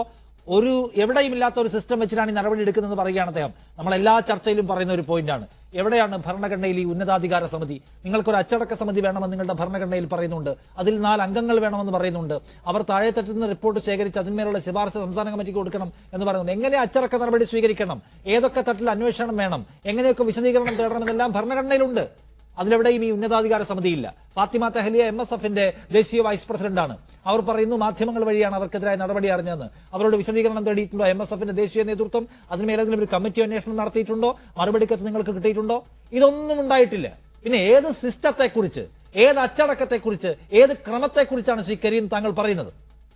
ഒരു എവിടെയും ഇല്ലാത്ത ഒരു സിസ്റ്റം വെച്ചിട്ടാണ് ഈ നടപടി എടുക്കുന്നതെന്ന് പറയുകയാണ് അദ്ദേഹം നമ്മൾ എല്ലാ ചർച്ചയിലും പറയുന്ന ഒരു പോയിന്റാണ് എവിടെയാണ് ഭരണഘടനയിൽ ഈ ഉന്നതാധികാര സമിതി നിങ്ങൾക്കൊരു അച്ചടക്ക സമിതി വേണമെന്ന് നിങ്ങളുടെ ഭരണഘടനയിൽ പറയുന്നുണ്ട് അതിൽ നാല് അംഗങ്ങൾ വേണമെന്ന് പറയുന്നുണ്ട് അവർ താഴെത്തട്ടിൽ നിന്ന് റിപ്പോർട്ട് ശേഖരിച്ച് അതിന്മേലുള്ള ശുപാർശ സംസ്ഥാന കമ്മിറ്റിക്ക് കൊടുക്കണം എന്ന് പറയുന്നുണ്ട് എങ്ങനെ അച്ചടക്ക നടപടി സ്വീകരിക്കണം ഏതൊക്കെ തട്ടിൽ അന്വേഷണം വേണം എങ്ങനെയൊക്കെ വിശദീകരണം തേടണമെന്നെല്ലാം ഭരണഘടനയിലുണ്ട് അതിലെവിടെയും ഈ ഉന്നതാധികാര സമിതിയില്ല ഫാത്തിമ തെഹലിയ എം എസ് എഫിന്റെ ദേശീയ വൈസ് പ്രസിഡന്റാണ് അവർ പറയുന്നു മാധ്യമങ്ങൾ വഴിയാണ് അവർക്കെതിരായ നടപടി അറിഞ്ഞതെന്ന് അവരോട് വിശദീകരണം തേടിയിട്ടുണ്ടോ എം എസ് എഫിന്റെ ദേശീയ നേതൃത്വം അതിന്മേലെങ്കിലും ഒരു കമ്മിറ്റി അന്വേഷണം നടത്തിയിട്ടുണ്ടോ മറുപടി കത്ത് നിങ്ങൾക്ക് കിട്ടിയിട്ടുണ്ടോ ഇതൊന്നും ഉണ്ടായിട്ടില്ല പിന്നെ ഏത് സിസ്റ്റത്തെക്കുറിച്ച് ഏത് അച്ചടക്കത്തെക്കുറിച്ച് ഏത് ക്രമത്തെക്കുറിച്ചാണ് ശ്രീ കരീം താങ്കൾ പറയുന്നത്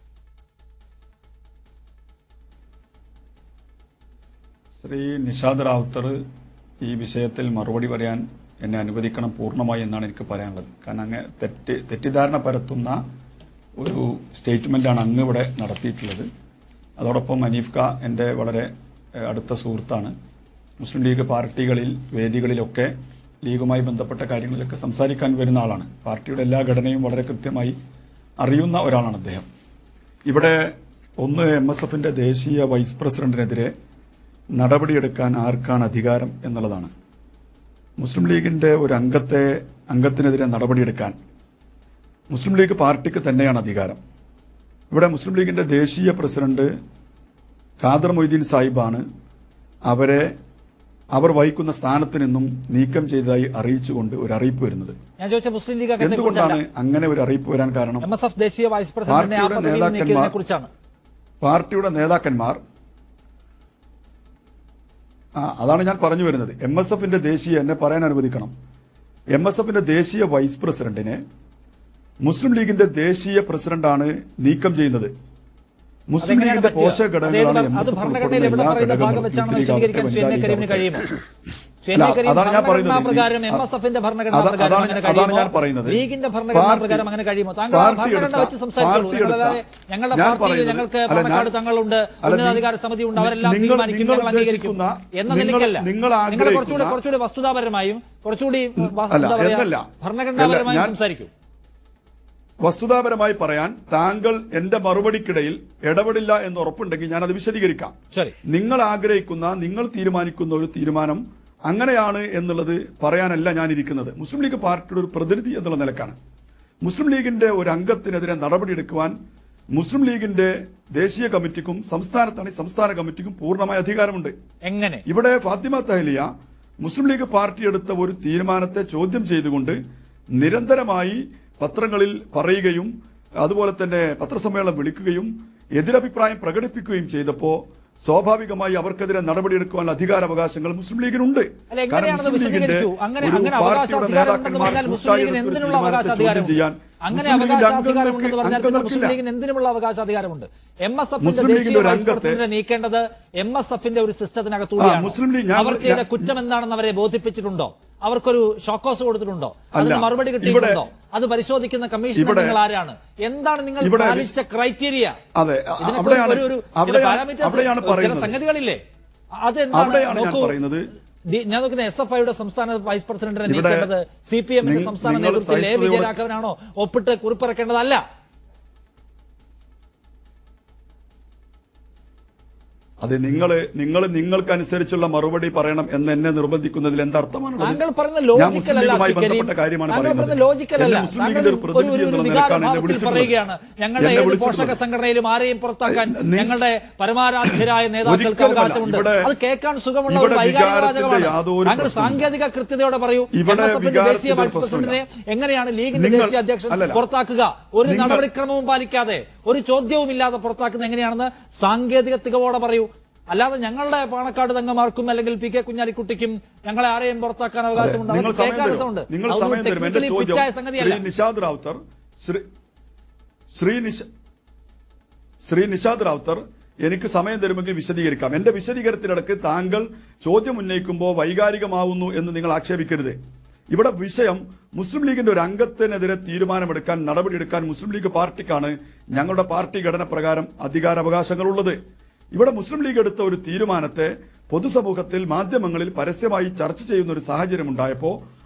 ശ്രീ നിഷാദ് റാവുത്തർ ഈ വിഷയത്തിൽ മറുപടി പറയാൻ എന്നെ അനുവദിക്കണം പൂർണ്ണമായി എന്നാണ് എനിക്ക് പറയാനുള്ളത് കാരണം അങ്ങ് തെറ്റ് തെറ്റിദ്ധാരണ പരത്തുന്ന ഒരു സ്റ്റേറ്റ്മെന്റാണ് അങ്ങ് ഇവിടെ നടത്തിയിട്ടുള്ളത് അതോടൊപ്പം അനീഫ് ഖാ എൻ്റെ വളരെ ഏഹ്, അടുത്ത സുഹൃത്താണ് മുസ്ലിം ലീഗ് പാർട്ടികളിൽ വേദികളിലൊക്കെ ലീഗുമായി ബന്ധപ്പെട്ട കാര്യങ്ങളിലൊക്കെ സംസാരിക്കാൻ വരുന്ന ആളാണ് പാർട്ടിയുടെ എല്ലാ ഘടനയും വളരെ കൃത്യമായി അറിയുന്ന ഒരാളാണ് അദ്ദേഹം ഇവിടെ ഒന്ന് എം എസ് എഫിന്റെ ദേശീയ വൈസ് പ്രസിഡന്റിനെതിരെ നടപടിയെടുക്കാൻ ആർക്കാണ് അധികാരം എന്നുള്ളതാണ് മുസ്ലിം ലീഗിന്റെ ഒരു അംഗത്തെ അംഗത്തിനെതിരെ നടപടിയെടുക്കാൻ മുസ്ലിം ലീഗ് പാർട്ടിക്ക് തന്നെയാണ് അധികാരം ഇവിടെ മുസ്ലിം ലീഗിന്റെ ദേശീയ പ്രസിഡന്റ് ഖാദർ മൊയ്തീൻ സാഹിബാണ് അവരെ അവർ വഹിക്കുന്ന സ്ഥാനത്ത് നിന്നും നീക്കം ചെയ്തതായി അറിയിച്ചുകൊണ്ട് ഒരു അറിയിപ്പ് വരുന്നത് ഞാൻ ചോദിച്ച മുസ്ലിം ലീഗ് അംഗത്തെ എന്തുകൊണ്ടാണ് കുറിച്ചല്ല അങ്ങനെ ഒരു അറിയിപ്പ് വരാൻ കാരണം എം എസ് എഫ് ദേശീയ വൈസ് പ്രസിഡന്റിനെ ആ പാർട്ടിയുടെ പദവിയിൽ നീക്കിയതിനെ നേതാക്കന്മാർ കുറിച്ചാണ് പാർട്ടിയുടെ നേതാക്കന്മാർ ആ അതാണ് ഞാൻ പറഞ്ഞു വരുന്നത് എം എസ് എഫിന്റെ ദേശീയ എന്നെ പറയാൻ അനുവദിക്കണം എം എസ് എഫിന്റെ ദേശീയ വൈസ് പ്രസിഡന്റിനെ മുസ്ലിം ലീഗിന്റെ ദേശീയ പ്രസിഡന്റാണ് നീക്കം ചെയ്യുന്നത് മുസ്ലിം അതെങ്ങനെയാണ് ലീഗിന്റെ പറ്റുക? പോഷക ഘടകങ്ങളാണ് അതായത് എം അത് എസ് എഫ് ഭരണഘടനയിൽ എവിടെ പറയുന്ന ഭാഗം വെച്ചാണ് വിശദീകരിക്കാൻ ശ്രീ എൻ എ കരീമിന് കഴിയുമോ ശ്രീ എൻ എ അല്ല, കരീം അതാണ് ഞാൻ ഭരണഘടനാ പറയുന്നത്. പ്രകാരം എം എസ് എഫിന്റെ ഭരണഘടനാ അതാ- പ്രകാരം അതാണ് അങ്ങനെ അതാണ് കഴിയുമോ ഞാൻ പറയുന്നത്. ലീഗിന്റെ ഭരണഘടനാ പാർട്ടി- പ്രകാരം അങ്ങനെ കഴിയുമോ താങ്കൾ ആ പാർട്ടി ഭരണഘടന എടുത്ത- വെച്ച് സംസാരിച്ചോളൂ പാർട്ടി ഞങ്ങളല്ലാതെ എടുത്ത- ഞങ്ങളുടെ ഞാൻ പാർട്ടിയിൽ പറയുന്നത് ഞങ്ങൾക്ക് അല്ല, ഞാൻ- പാണക്കാട് തങ്ങളുണ്ട് അല്ല, ഉന്നതാധികാര നി- സമിതി ഉണ്ട് അവരെല്ലാം നിങ്ങൾ- തീരുമാനിക്കും നിങ്ങൾ ഞങ്ങൾ അംഗീകരിക്കും ഉദ്ദേശിക്കുന്ന- എന്ന നിങ്ങൾ- നിലയ്ക്കല്ല നിങ്ങൾ നിങ്ങൾ കുറച്ചുകൂടി ആഗ്രഹിക്കുന്ന- കുറച്ചുകൂടി വസ്തുതാപരമായും കുറച്ചുകൂടി വ- അല്ല, എന്താ പറയാ, എന്നല്ല. ഭരണഘടനാപരമായും ഞാൻ- സംസാരിക്കും വസ്തുതാപരമായി പറയാൻ താങ്കൾ എന്റെ മറുപടിക്കിടയിൽ ഇടപെടില്ല എന്ന് ഉറപ്പുണ്ടെങ്കിൽ ഞാൻ അത് വിശദീകരിക്കാം ശരി നിങ്ങൾ ആഗ്രഹിക്കുന്ന നിങ്ങൾ തീരുമാനിക്കുന്ന ഒരു തീരുമാനം അങ്ങനെയാണ് എന്നുള്ളത് പറയാനല്ല ഞാൻ ഇരിക്കുന്നത് മുസ്ലിം ലീഗ് പാർട്ടിയുടെ ഒരു പ്രതിനിധി എന്നുള്ള നിലക്കാണ് മുസ്ലിം ലീഗിന്റെ ഒരു അംഗത്തിനെതിരെ നടപടിയെടുക്കുവാൻ മുസ്ലിം ലീഗിന്റെ ദേശീയ കമ്മിറ്റിക്കും സംസ്ഥാനത്താണെങ്കിൽ സംസ്ഥാന കമ്മിറ്റിക്കും പൂർണ്ണമായ അധികാരമുണ്ട് എങ്ങനെ ഇവിടെ ഫാത്തിമ തഹലിയ മുസ്ലിം ലീഗ് പാർട്ടി എടുത്ത ഒരു തീരുമാനത്തെ ചോദ്യം ചെയ്തുകൊണ്ട് നിരന്തരമായി പത്രങ്ങളിൽ പറയുകയും അതുപോലെ തന്നെ പത്രസമ്മേളനം വിളിക്കുകയും എതിരഭിപ്രായം പ്രകടിപ്പിക്കുകയും ചെയ്തപ്പോ സ്വാഭാവികമായി അവർക്കെതിരെ നടപടിയെടുക്കുവാനുള്ള അധികാരാവകാശങ്ങൾ മുസ്ലിം ലീഗിനുണ്ട് അല്ല എങ്ങനെയാണെന്ന് വിശദീകരിക്കൂ അങ്ങനെ ഒരു അങ്ങനെ അവകാശ പാർട്ടിയുടെ അധികാരം ഉണ്ടെന്ന് നേതാക്കന്മാർ പറഞ്ഞാൽ മുസ്ലിം കൂട്ടായി ലീഗിന് എടുത്ത ഒരു എന്തിനുള്ള അവകാശ തീരുമാനത്തെ അധികാരം ചോദ്യം ചെയ്യാൻ അങ്ങനെ മുസ്ലിം ലീഗിന്റെ അവകാശ അധികാരം അംഗങ്ങൾക്ക് ഉണ്ടെന്ന് പറഞ്ഞാൽ പിന്നെ മുസ്ലിം അംഗങ്ങൾക്കില്ല. ലീഗിന് എന്തിനുമുള്ള അവകാശ അധികാരമുണ്ട് എം എസ് എഫിന്റെ മുസ്ലിം ദേശീയ ലീഗിന്റെ ഒരു വൈസ് അംഗത്തെ- പ്രസിഡന്റിനെ നീക്കേണ്ടത് എം എസ് എഫിന്റെ ഒരു സിസ്റ്റത്തിനകത്തൂടെയാണ് ആ, മുസ്ലിം ലീഗ് ഞാൻ- അവർ ചെയ്ത ഞാൻ- കുറ്റം എന്താണെന്ന് അവരെ ബോധിപ്പിച്ചിട്ടുണ്ടോ അവർക്കൊരു ഷോക്കോസ് കൊടുത്തിട്ടുണ്ടോ അല്ല. അതിന് മറുപടി ഇവിടെ- കിട്ടിയിട്ടുണ്ടോ അത് പരിശോധിക്കുന്ന കമ്മീഷൻ ഇവിടെ- നിങ്ങൾ ആരാണ് എന്താണ് നിങ്ങൾ ഇവിടെ പാലിച്ച ക്രൈറ്റീരിയ അതെ, ഇതിനൊക്കെ അവിടെയാണ്- ഒരു- ഒരു ചില അവിടെയാണ്- parameters, അവിടെയാണ് ചില പറയുന്നത്. സംഗതികളില്ലേ അതെന്താണ് അവിടെയാണ് ഞാൻ നോക്കൂ പറയുന്നത്. ഡി- ഞാൻ നോക്കുന്ന എസ് എഫ് ഐയുടെ സംസ്ഥാന വൈസ് പ്രസിഡന്റിനെ ഇവിടെ നീക്കേണ്ടത് സി പി എമ്മിന്റെ നിങ്ങൾ- സംസ്ഥാന നിങ്ങൾ നേതൃത്വത്തിൽ എ സഹിഷ്ണുതയോടെ- വിജയരാഘവനാണോ ഒപ്പിട്ട് കുറിപ്പിറക്കേണ്ടതല്ല അത് നിങ്ങൾ നിങ്ങൾ നിങ്ങൾക്കനുസരിച്ചുള്ള മറുപടി പറയണം എന്ന് എന്നെ നിർബന്ധിക്കുന്നതിൽ എന്തർത്ഥമാണ് താങ്കൾ പറയുന്ന ലോജിക്കൽ അല്ല മുസ്ലിം ശ്രീ കരീം. ബന്ധപ്പെട്ട കാര്യമാണ് താങ്കൾ പറയുന്നത് പറയുന്ന ലോജിക്കൽ അല്ല എന്നെ മുസ്ലിം താങ്കൾ ലീഗിന്റെ ഒരു ഒരു പ്രതിനിധി ഒരു- ഒരു എന്നുള്ള വികാര നിലക്കാണ് എന്നെ ഭാവത്തിൽ വിളിച്ചിട്ടുള്ളത്. പറയുകയാണ് ഞങ്ങളുടെ എന്നെ ഏത് വിളിച്ചിട്ടുള്ളത്. പോഷക സംഘടനയിലും ആരെയും പുറത്താക്കാൻ നി- ഞങ്ങളുടെ പരമാരാധ്യരായ നേതാക്കൾക്ക് ഒരിക്കലുമല്ല. അവകാശമുണ്ട് ഇവിടെ- അത് കേൾക്കാൻ സുഖമുള്ള ഒരു ഇവിടെ വൈകാരിക വികാരത്തിന്റെ വാചകമാണ് യാതൊരു താങ്കൾ പ്രശ്നവുമില്ല. സാങ്കേതിക കൃത്യതയോടെ പറയൂ ഇവിടെ എം എസ് എഫിന്റെ വികാരത്തിന്റെ ദേശീയ വൈസ് പ്രശ്നമില്ല. പ്രസിഡന്റിനെ എങ്ങനെയാണ് ലീഗിന്റെ നിങ്ങൾ- ദേശീയ അധ്യക്ഷൻ അല്ലല്ല. പുറത്താക്കുക ഒരു നിങ്ങൾ- നടപടിക്രമവും പാലിക്കാതെ ഒരു ചോദ്യവും ഇല്ലാതെ പുറത്താക്കുന്ന എങ്ങനെയാണെന്ന് സാങ്കേതിക തികവോടെ പറയൂ അല്ലാതെ ഞങ്ങളുടെ പാണക്കാട് തങ്ങമാർക്കും അല്ലെങ്കിൽ പി കെ കുഞ്ഞാലിക്കുട്ടിക്കും ഞങ്ങളെ ആരെയും പുറത്താക്കാൻ അവകാശമുണ്ട് നിങ്ങൾ അതൊക്കെ സമയം കേൾക്കാൻ തരും രസമുണ്ട് നിങ്ങൾ അതൊന്നും സമയം തരും എന്റെ technically ചോദ്യം fit ആയ ശ്രീ സംഗതിയല്ല നിഷാദ് റാവുത്തർ ശ്രീ ശ്രീ നിഷ ശ്രീ നിഷാദ് റാവുത്തർ എനിക്ക് സമയം തരുമെങ്കിൽ വിശദീകരിക്കാം എന്റെ വിശദീകരണത്തിനിടക്ക് താങ്കൾ ചോദ്യം ഉന്നയിക്കുമ്പോൾ വൈകാരികമാവുന്നു എന്ന് നിങ്ങൾ ആക്ഷേപിക്കരുത് ഇവിടെ വിഷയം മുസ്ലിം ലീഗിന്റെ ഒരു അംഗത്തിനെതിരെ തീരുമാനമെടുക്കാൻ നടപടിയെടുക്കാൻ മുസ്ലിം ലീഗ് പാർട്ടിക്കാണ് ഞങ്ങളുടെ പാർട്ടി ഘടന പ്രകാരം അധികാരാവകാശങ്ങളുള്ളത് ഇവിടെ മുസ്ലിം ലീഗ് എടുത്ത ഒരു തീരുമാനത്തെ പൊതുസമൂഹത്തിൽ മാധ്യമങ്ങളിൽ പരസ്യമായി ചർച്ച ചെയ്യുന്ന ഒരു സാഹചര്യം ഉണ്ടായപ്പോൾ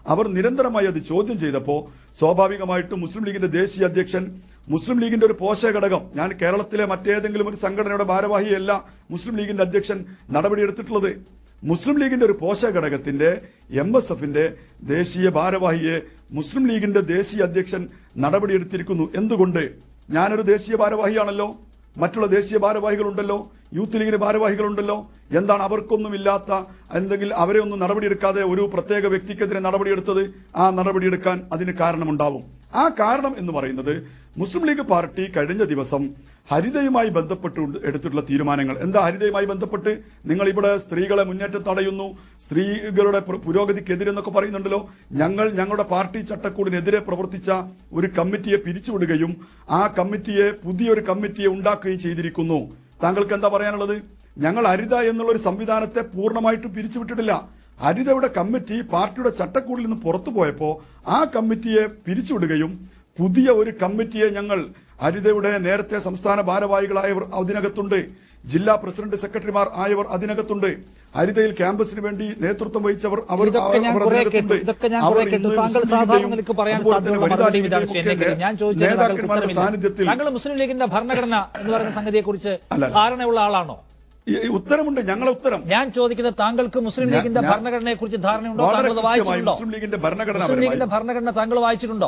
അവർ നിരന്തരമായി അത് ചോദ്യം ചെയ്തപ്പോൾ സ്വാഭാവികമായിട്ടും മുസ്ലിം ലീഗിന്റെ ദേശീയ അധ്യക്ഷൻ മുസ്ലിം ലീഗിന്റെ ഒരു പോഷക ഘടകം ഞാൻ കേരളത്തിലെ മറ്റേതെങ്കിലും ഒരു സംഘടനയുടെ ഭാരവാഹിയല്ല മുസ്ലിം ലീഗിന്റെ അധ്യക്ഷൻ നടപടിയെടുത്തിട്ടുള്ളത് മുസ്ലിം ലീഗിന്റെ ഒരു പോഷക ഘടകത്തിന്റെ എം എസ് എഫിന്റെ ദേശീയ ഭാരവാഹിയെ മുസ്ലിം ലീഗിന്റെ ദേശീയ അധ്യക്ഷൻ നടപടിയെടുത്തിരിക്കുന്നു എന്തുകൊണ്ട് ഞാനൊരു ദേശീയ ഭാരവാഹിയാണല്ലോ മറ്റുള്ള ദേശീയ ഭാരവാഹികളുണ്ടല്ലോ യൂത്ത് ലീഗിന് ഭാരവാഹികളുണ്ടല്ലോ എന്താണ് അവർക്കൊന്നുമില്ലാത്ത എന്തെങ്കിലും അവരെ ഒന്നും നടപടിയെടുക്കാതെ ഒരു പ്രത്യേക വ്യക്തിക്കെതിരെ നടപടിയെടുത്തത് ആ നടപടിയെടുക്കാൻ അതിന് കാരണമുണ്ടാവും ആ കാരണം എന്ന് പറയുന്നത് മുസ്ലിം ലീഗ് പാർട്ടി കഴിഞ്ഞ ദിവസം ഹരിതയുമായി ബന്ധപ്പെട്ട് എടുത്തിട്ടുള്ള തീരുമാനങ്ങൾ എന്താ ഹരിതയുമായി ബന്ധപ്പെട്ട് നിങ്ങൾ ഇവിടെ സ്ത്രീകളെ മുന്നേറ്റം തടയുന്നു സ്ത്രീകളുടെ പ്ര- പുരോഗതിക്കെതിരെന്നൊക്കെ പറയുന്നുണ്ടല്ലോ ഞങ്ങൾ ഞങ്ങളുടെ പാർട്ടി ചട്ടക്കൂടിനെതിരെ പ്രവർത്തിച്ച ഒരു കമ്മിറ്റിയെ പിരിച്ചുവിടുകയും ആ കമ്മിറ്റിയെ പുതിയൊരു കമ്മിറ്റിയെ ഉണ്ടാക്കുകയും ചെയ്തിരിക്കുന്നു താങ്കൾക്ക് എന്താ പറയാനുള്ളത് ഞങ്ങൾ ഹരിത എന്നുള്ള ഒരു സംവിധാനത്തെ പൂർണ്ണമായിട്ടും പിരിച്ചുവിട്ടിട്ടില്ല ഹരിതയുടെ കമ്മിറ്റി പാർട്ടിയുടെ ചട്ടക്കൂടിൽ നിന്ന് പുറത്തു പോയപ്പോ ആ കമ്മിറ്റിയെ പിരിച്ചുവിടുകയും പുതിയ ഒരു കമ്മിറ്റിയെ ഞങ്ങൾ ഹരിതയുടെ നേരത്തെ സംസ്ഥാന ഭാരവാഹികളായവർ അതിനകത്തുണ്ട് ജില്ലാ പ്രസിഡന്റ് സെക്രട്ടറിമാർ ആയവർ അതിനകത്തുണ്ട് ഹരിതയിൽ ക്യാമ്പസിന് വേണ്ടി നേതൃത്വം വഹിച്ചവർ അവർ ഇതൊക്കെ ഞാൻ അവർ കുറെ അതിനകത്തുണ്ട്. കേട്ടു ഇതൊക്കെ ഞാൻ അവർ കുറെ കേട്ടു ഇന്ന് താങ്കൾ മുസ്ലിം സാധാരണ ലീഗിന്റെയും നിലക്ക് പറയാൻ അതുപോലെ തന്നെ സാധ്യതയുള്ള വനിതാ മറുപടി ഇതാണ് ലീഗിന്റെയും ശ്രീ ഒക്കെ ഞാൻ ചോദിച്ചത് താങ്കൾക്ക് നേതാക്കന്മാരുടെ ഉത്തരമില്ല സാന്നിധ്യത്തിൽ താങ്കൾ മുസ്ലിം ലീഗിന്റെ ഭരണഘടന എന്ന് പറയുന്ന സംഗതിയെ കുറിച്ച് അല്ല. ധാരണയുള്ള ആളാണോ ഈ- ഈ ഉത്തരമുണ്ട് ഞങ്ങളെ ഉത്തരം ഞാൻ ചോദിക്കുന്നത് താങ്കൾക്ക് മുസ്ലിം ഞാൻ- ലീഗിന്റെ ഞാൻ- ഭരണഘടനയെ കുറിച്ച് ധാരണയുണ്ടോ വളരെ താങ്കൾ അത് കൃത്യമായി വായിച്ചിട്ടുണ്ടോ മുസ്ലിം ലീഗിന്റെ ഭരണഘടന മുസ്ലിം ലീഗിന്റെ പരമായി ഭരണഘടന താങ്കൾ വായിച്ചിട്ടുണ്ടോ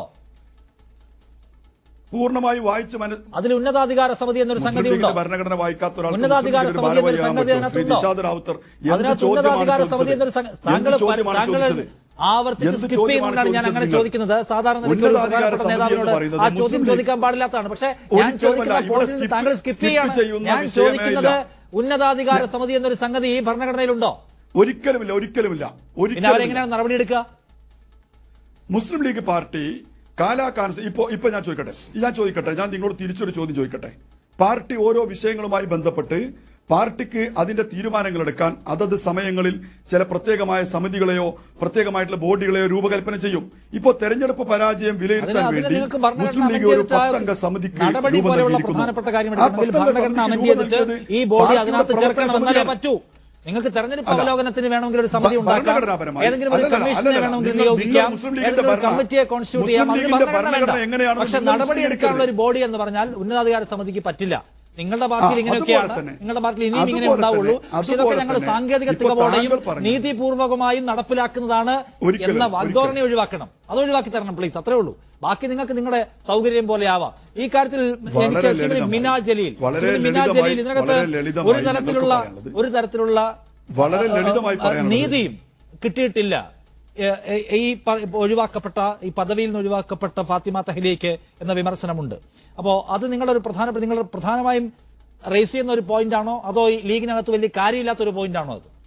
പൂർണ്ണമായി വായിച്ച് മന അതിൽ ഉന്നതാധികാര സമിതി എന്നൊരു മുസ്ലിം സംഗതി ഉണ്ടോ ലീഗിന്റെ ഭരണഘടന വായിക്കാത്ത ഒരാൾക്ക് ഉന്നതാധികാര മുസ്ലിം സമിതി ലീഗിന്റെ എന്നൊരു സംഗതി ഭാരവാഹിയാകാൻ പറ്റുമോ? ശ്രീ അതിനകത്തുണ്ടോ നിഷാദ് റാവുത്തർ എന്ത് അതിനകത്ത് ചോദ്യമാണ് ഉന്നതാധികാര സമിതി എന്നൊരു ചോദിച്ചത്? സംഗ- താങ്കൾ എന്ത് ചോദ്യമാണ് താങ്കൾ ചോദിച്ചത്? ആവർത്തിച്ച് എന്ത് സ്കിപ്പ് ചോദ്യമാണ് ചെയ്യുന്നതുകൊണ്ടാണ് ഞാൻ അങ്ങനെ ചോദിച്ചത് ചോദിക്കുന്നത് സാധാരണ നിലയ്ക്ക് ഒരു ഉന്നതാധികാര പ്രധാനപ്പെട്ട സമിതി എന്ന് നേതാവിനോട് പറയുന്നത് ആ മുസ്ലിം ചോദ്യം ലീഗ് ചോദിക്കാൻ പാടില്ലാത്തതാണ് പക്ഷേ ഞാൻ ഒരിക്കലുമല്ല. ചോദിക്കുന്ന ഇവിടെ പോയിന്റിൽ skip- താങ്കൾ സ്കിപ്പ് skip ചെയ്യാണ് ചെയ്യുന്ന ഞാൻ വിഷയമേ ചോദിക്കുന്നത് ഇല്ല. ഉന്നതാധികാര സമിതി എന്നൊരു സംഗതി ഈ ഭരണഘടനയിലുണ്ടോ ഒരിക്കലുമില്ല ഒരിക്കലുമില്ല പിന്നെ ഒരിക്കലും അവരെങ്ങനെയാണ് നടപടിയെടുക്കുക മുസ്ലിം ലീഗ് പാർട്ടി കാലാകാലം ഇപ്പോ ഇപ്പൊ ഞാൻ ചോദിക്കട്ടെ ഞാൻ ചോദിക്കട്ടെ ഞാൻ നിങ്ങളോട് തിരിച്ചൊരു ചോദ്യം ചോദിക്കട്ടെ പാർട്ടി ഓരോ വിഷയങ്ങളുമായി ബന്ധപ്പെട്ട് പാർട്ടിക്ക് അതിന്റെ തീരുമാനങ്ങൾ എടുക്കാൻ അതത് സമയങ്ങളിൽ ചില പ്രത്യേകമായ സമിതികളെയോ പ്രത്യേകമായിട്ടുള്ള ബോഡികളെയോ രൂപകൽപ്പന ചെയ്യും ഇപ്പോ തെരഞ്ഞെടുപ്പ് പരാജയം വിലയിരുത്താൻ അതിന് അതിന് വേണ്ടി നിങ്ങൾക്ക് ഭരണഘടന മുസ്ലിം ലീഗ് ഒരു അംഗീകരിച്ച പത്തംഗ സമിതിക്ക് നടപടി രൂപം പോലെയുള്ള നൽകിയിരിക്കുന്നു. പ്രധാനപ്പെട്ട കാര്യം ആ എടുക്കണമെങ്കിൽ പത്തംഗ ഭരണഘടന സമിതിക്ക് അമെന്റ് രൂപം ചെയ്തിട്ട് നൽകിയത് ഈ ബോഡി പാർട്ടിയുടെ അതിനകത്ത് പ്രവർത്തക ചേർക്കണം എന്നാലേ സമിതിയാണ്. പറ്റൂ നിങ്ങൾക്ക് തെരഞ്ഞെടുപ്പ് അല്ല. അവലോകനത്തിന് വേണമെങ്കിൽ ഒരു സമിതി ഭ- ഉണ്ടാക്കാം ഭരണഘടനാപരമായി. ഏതെങ്കിലും ഒരു അല്ലല്ല, കമ്മീഷനെ അല്ലല്ല. വേണമെങ്കിൽ നിങ്ങൾ- നിയോഗിക്കാം നിങ്ങൾ മുസ്ലിം ലീഗിന്റെ ഏതെങ്കിലും ഒരു ഭരണ- കമ്മിറ്റിയെ കോൺസ്റ്റിറ്റ്യൂട്ട് ചെയ്യാം മുസ്ലിം അതിന് ലീഗിന്റെ ഭരണഘടന ഭരണഘടന വേണ്ട എങ്ങനെയാണെന്ന് പക്ഷെ നിങ്ങൾ നടപടി എടുക്കാനുള്ള ഒരു വിശദീകരിക്കരുത്. ബോഡി എന്ന് പറഞ്ഞാൽ ഉന്നതാധികാര സമിതിക്ക് പറ്റില്ല നിങ്ങളുടെ പാർട്ടിയിൽ ആ, ഇങ്ങനെയൊക്കെയാണ് അതുപോലെ തന്നെ. നിങ്ങളുടെ പാർട്ടിയിൽ ഇനിയും ഇങ്ങനെ അതുപോലെ ഉണ്ടാവുള്ളൂ തന്നെ. പക്ഷെ ഇതൊക്കെ അതുപോലെ ഞങ്ങൾ തന്നെ. സാങ്കേതിക ഇപ്പോൾ തികവോടെയും താങ്കൾ പറഞ്ഞു. നീതിപൂർവകമായും നടപ്പിലാക്കുന്നതാണ് ഒരിക്കലും, എന്ന വാഗ്ദോരണ ഒരിക്കലും. ഒഴിവാക്കണം അത് ഒഴിവാക്കി തരണം പ്ലീസ് അത്രേ ഉള്ളൂ ബാക്കി നിങ്ങൾക്ക് നിങ്ങളുടെ സൗകര്യം പോലെ ആവാം ഈ കാര്യത്തിൽ വളരെ എനിക്ക് ശ്രീമതി ലളിതമായി. മിന ജലീൽ വളരെ ശ്രീമതി മിന ലളിതമായി- ജലീൽ ഇതിനകത്ത് വളരെ ലളിതമായി ഒരു തരത്തിലുള്ള നിങ്ങൾക്ക് പറയാനുള്ളത്. ഒരു തരത്തിലുള്ള വളരെ ആ, ലളിതമായി ആ, പറയാനുള്ളത്. നീതിയും കിട്ടിയിട്ടില്ല ഏ, ഏ, ഈ പ- ഒഴിവാക്കപ്പെട്ട ഈ പദവിയിൽ നിന്ന് ഒഴിവാക്കപ്പെട്ട ഫാത്തിമ തഹ്ലിയയ്ക്ക് എന്ന വിമർശനമുണ്ട് അപ്പോൾ അത് നിങ്ങളുടെ ഒരു പ്രധാനപ്പെട്ട നിങ്ങളുടെ പ്രധാനമായും റേസ് ചെയ്യുന്ന ഒരു പോയിന്റ് ആണോ അതോ ഈ ലീഗിനകത്ത് വലിയ കാര്യമില്ലാത്ത ഒരു പോയിന്റ് ആണോ അത്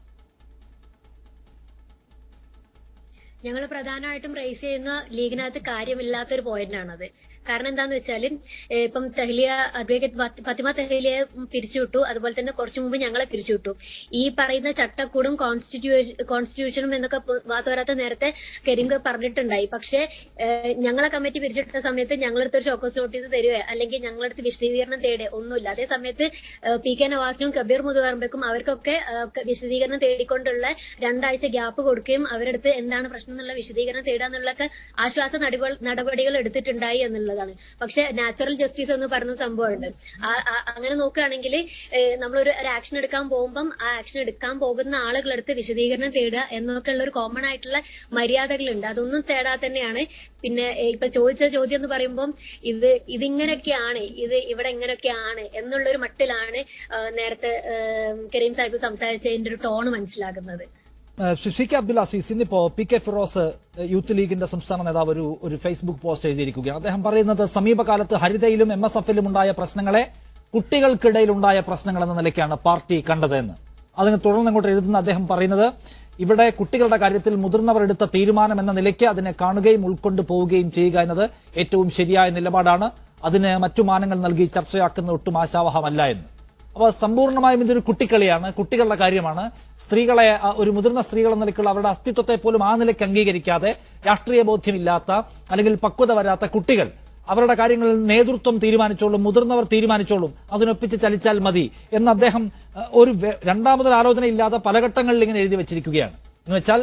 ഞങ്ങൾ പ്രധാനമായിട്ടും റേസ് ചെയ്യുന്ന ലീഗിനകത്ത് കാര്യമില്ലാത്തൊരു പോയിന്റാണത് കാരണം എന്താന്ന് വെച്ചാൽ ഇപ്പം തെഹ്ലിയ അഡ്വക്കേറ്റ് ഫാത്തി- ഫാത്തിമ തെഹ്ലിയെ പിരിച്ചുവിട്ടു അതുപോലെ തന്നെ കുറച്ചു മുമ്പ് ഞങ്ങളെ പിരിച്ചുവിട്ടു ഈ പറയുന്ന ചട്ടക്കൂടും കോൺസ്റ്റിറ്റ്യൂഷൻ കോൺസ്റ്റിറ്റ്യൂഷനും എന്നൊക്കെ പ- വാത്തോരാത്ത നേരത്തെ കരീം പറഞ്ഞിട്ടുണ്ടായി പക്ഷേ ഏഹ്, ഞങ്ങളെ കമ്മിറ്റി പിരിച്ചുവിട്ട സമയത്ത് ഞങ്ങളടുത്ത് ഒരു ഷോക്കോസ് നോട്ടീസ് തരുവേ അല്ലെങ്കിൽ ഞങ്ങളടുത്ത് വിശദീകരണം തേടുക ഒന്നുമില്ല അതേ സമയത്ത് ഏഹ്, പി കെ നവാസിനും കബീർ മുതുവറമ്പക്കും അവർക്കൊക്കെ ഏഹ്, ക- വിശദീകരണം തേടിക്കൊണ്ടുള്ള രണ്ടാഴ്ച ഗ്യാപ്പ് കൊടുക്കുകയും അവരടുത്ത് എന്താണ് പ്രശ്നം എന്നുള്ള വിശദീകരണം തേടുക എന്നുള്ളൊക്കെ ആശ്വാസ നടപടികൾ നടപടികൾ എടുത്തിട്ടുണ്ടായി എന്നുള്ളതാണ് പക്ഷെ നാച്ചുറൽ ജസ്റ്റിസ് എന്ന് പറഞ്ഞ സംഭവമുണ്ട് ആ- ആ- അങ്ങനെ നോക്കുകയാണെങ്കിൽ നമ്മളൊരു ഒരു ആക്ഷൻ എടുക്കാൻ പോകുമ്പം ആ ആക്ഷൻ എടുക്കാൻ പോകുന്ന ആളുകളടുത്ത് വിശദീകരണം തേടുക എന്നൊക്കെ ഉള്ള ഒരു കോമൺ ആയിട്ടുള്ള മര്യാദകളുണ്ട് അതൊന്നും തേടാതെ തന്നെയാണ് പിന്നെ ഏഹ്, ഇപ്പൊ ചോദിച്ച ചോദ്യം എന്ന് പറയുമ്പം ഇത് ഇതിങ്ങനെയൊക്കെയാണ് ഇത് ഇവിടെ ഇങ്ങനെയൊക്കെയാണ് എന്നുള്ള ഒരു മട്ടിലാണ് ഏഹ്, നേരത്തെ ഏഹ്, കരീം സാഹിബ് സംസാരിച്ചതിന്റെ ഒരു ടോൺ മനസ്സിലാകുന്നത് ഏഹ് സി കെ അബ്ദുൽ അസീസ് ഇന്നിപ്പോ പി കെ ഫിറോസ് ഏഹ് യൂത്ത് ലീഗിന്റെ സംസ്ഥാന നേതാവ് ഒരു ഒരു ഫേസ്ബുക്ക് പോസ്റ്റ് എഴുതിയിരിക്കുകയാണ് അദ്ദേഹം പറയുന്നത് സമീപകാലത്ത് ഹരിതയിലും എം എസ് എഫിലും ഉണ്ടായ പ്രശ്നങ്ങളെ കുട്ടികൾക്കിടയിലുണ്ടായ പ്രശ്നങ്ങൾ എന്ന നിലയ്ക്കാണ് പാർട്ടി കണ്ടതെന്ന് അതിന് തുടർന്ന് അങ്ങോട്ട് എഴുതുന്ന അദ്ദേഹം പറയുന്നത് ഇവിടെ കുട്ടികളുടെ കാര്യത്തിൽ മുതിർന്നവർ എടുത്ത തീരുമാനം എന്ന നിലയ്ക്ക് അതിനെ കാണുകയും ഉൾക്കൊണ്ടു പോവുകയും ചെയ്യുക എന്നത് ഏറ്റവും ശരിയായ നിലപാടാണ് അതിന് മറ്റു മാനങ്ങൾ നൽകി ചർച്ചയാക്കുന്നത് ഒട്ടും ആശാവഹമല്ല എന്ന് അപ്പോൾ സമ്പൂർണ്ണമായും ഇതൊരു കുട്ടിക്കളിയാണ് കുട്ടികളുടെ കാര്യമാണ് സ്ത്രീകളെ ആ, ഒരു മുതിർന്ന സ്ത്രീകൾ എന്ന നിലയ്ക്കുള്ള അവരുടെ അസ്തിത്വത്തെ പോലും ആ നിലയ്ക്ക് അംഗീകരിക്കാതെ രാഷ്ട്രീയ ബോധ്യമില്ലാത്ത അല്ലെങ്കിൽ പക്വത വരാത്ത കുട്ടികൾ അവരുടെ കാര്യങ്ങളിൽ നേതൃത്വം തീരുമാനിച്ചോളും മുതിർന്നവർ തീരുമാനിച്ചോളും അതിനൊപ്പിച്ച് ചലിച്ചാൽ മതി എന്ന് അദ്ദേഹം ആ, ഒരു വെ- രണ്ടാമതൊരു ആലോചനയില്ലാതെ പല ഘട്ടങ്ങളിൽ ഇങ്ങനെ എഴുതി വെച്ചിരിക്കുകയാണ് എന്ന് വെച്ചാൽ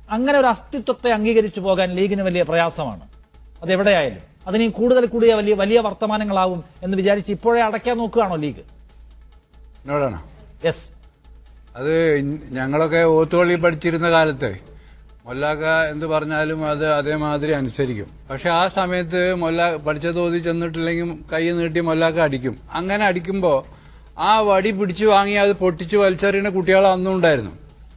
അങ്ങനെ ഒരു അസ്തിത്വത്തെ അംഗീകരിച്ചു പോകാൻ ലീഗിന് വലിയ പ്രയാസമാണ് അതെവിടെയായാലും അതിനി കൂടുതൽ കൂടിയ വലിയ വലിയ വർത്തമാനങ്ങളാവും എന്ന് വിചാരിച്ച് ഇപ്പോഴേ അടയ്ക്കാൻ നോക്കുകയാണോ ലീഗ് എന്നോടാണോ യെസ് അത് ഇൻ- ഞങ്ങളൊക്കെ ഓത്തുപള്ളി പഠിച്ചിരുന്ന കാലത്ത് മൊല്ലാക്ക എന്ത് പറഞ്ഞാലും അത് അതേമാതിരി അനുസരിക്കും പക്ഷെ ആ സമയത്ത് മൊല്ല പഠിച്ച തോതി ചെന്നിട്ടില്ലെങ്കിൽ കൈ നീട്ടി മൊല്ലാക്ക അടിക്കും അങ്ങനെ അടിക്കുമ്പോൾ ആ വടി പിടിച്ചു വാങ്ങി അത് പൊട്ടിച്ച് വലിച്ചെറിയുന്ന കുട്ടികൾ അന്നും ഉണ്ടായിരുന്നു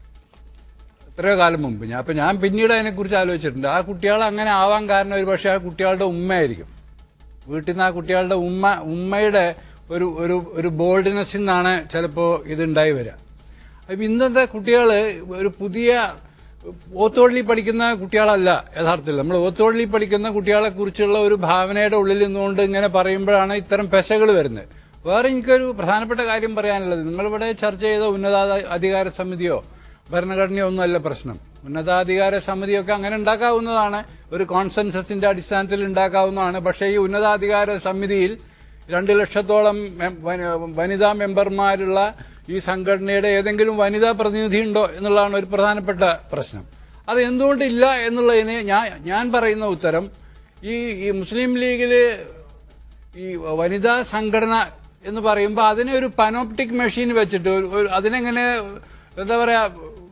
എത്രയോ കാലം മുമ്പ് ഞാൻ അപ്പൊ ഞാൻ പിന്നീട് അതിനെക്കുറിച്ച് ആലോചിച്ചിട്ടുണ്ട് ആ കുട്ടികൾ അങ്ങനെ ആവാൻ കാരണം ഒരു പക്ഷേ ആ കുട്ടികളുടെ ഉമ്മയായിരിക്കും വീട്ടിൽ നിന്ന് ആ കുട്ടികളുടെ ഉമ്മ ഉമ്മയുടെ ഒരു ഒരു ഒരു ബോൾഡ്നെസ്സിൽ നിന്നാണ് ചിലപ്പോൾ ഇതുണ്ടായി വരിക അപ്പം ഇന്നത്തെ കുട്ടികൾ ഒരു പുതിയ ഓത്തോള്ളി പഠിക്കുന്ന കുട്ടികളല്ല യഥാർത്ഥത്തിൽ നമ്മൾ ഓത്തോള്ളി പഠിക്കുന്ന കുട്ടികളെ കുറിച്ചുള്ള ഒരു ഭാവനയുടെ ഉള്ളിൽ നിന്നുകൊണ്ട് ഇങ്ങനെ പറയുമ്പോഴാണ് ഇത്തരം പെശകൾ വരുന്നത് വേറെ എനിക്കൊരു പ്രധാനപ്പെട്ട കാര്യം പറയാനുള്ളത് നിങ്ങളിവിടെ ചർച്ച ചെയ്ത ഉന്നതാധികാര സമിതിയോ ഭരണഘടനയോ ഒന്നുമല്ല പ്രശ്നം ഉന്നതാധികാര സമിതിയൊക്കെ അങ്ങനെ ഉണ്ടാക്കാവുന്നതാണ് ഒരു കോൺസെൻസസിന്റെ അടിസ്ഥാനത്തിൽ ഉണ്ടാക്കാവുന്നതാണ് പക്ഷേ ഈ ഉന്നതാധികാര സമിതിയിൽ രണ്ട് ലക്ഷത്തോളം മെ- വനി- വനിതാ മെമ്പർമാരുള്ള ഈ സംഘടനയുടെ ഏതെങ്കിലും വനിതാ പ്രതിനിധി ഉണ്ടോ എന്നുള്ളതാണ് ഒരു പ്രധാനപ്പെട്ട പ്രശ്നം അത് എന്തുകൊണ്ടില്ല എന്നുള്ളതിന് ഞാൻ ഞാൻ പറയുന്ന ഉത്തരം ഈ ഈ മുസ്ലിം ലീഗില് ഈ വനിതാ സംഘടന എന്ന് പറയുമ്പോൾ അതിനെ ഒരു പനോപ്റ്റിക് മെഷീൻ വെച്ചിട്ട് ഒരു- ഒരു അതിനെങ്ങനെ എന്താ പറയാ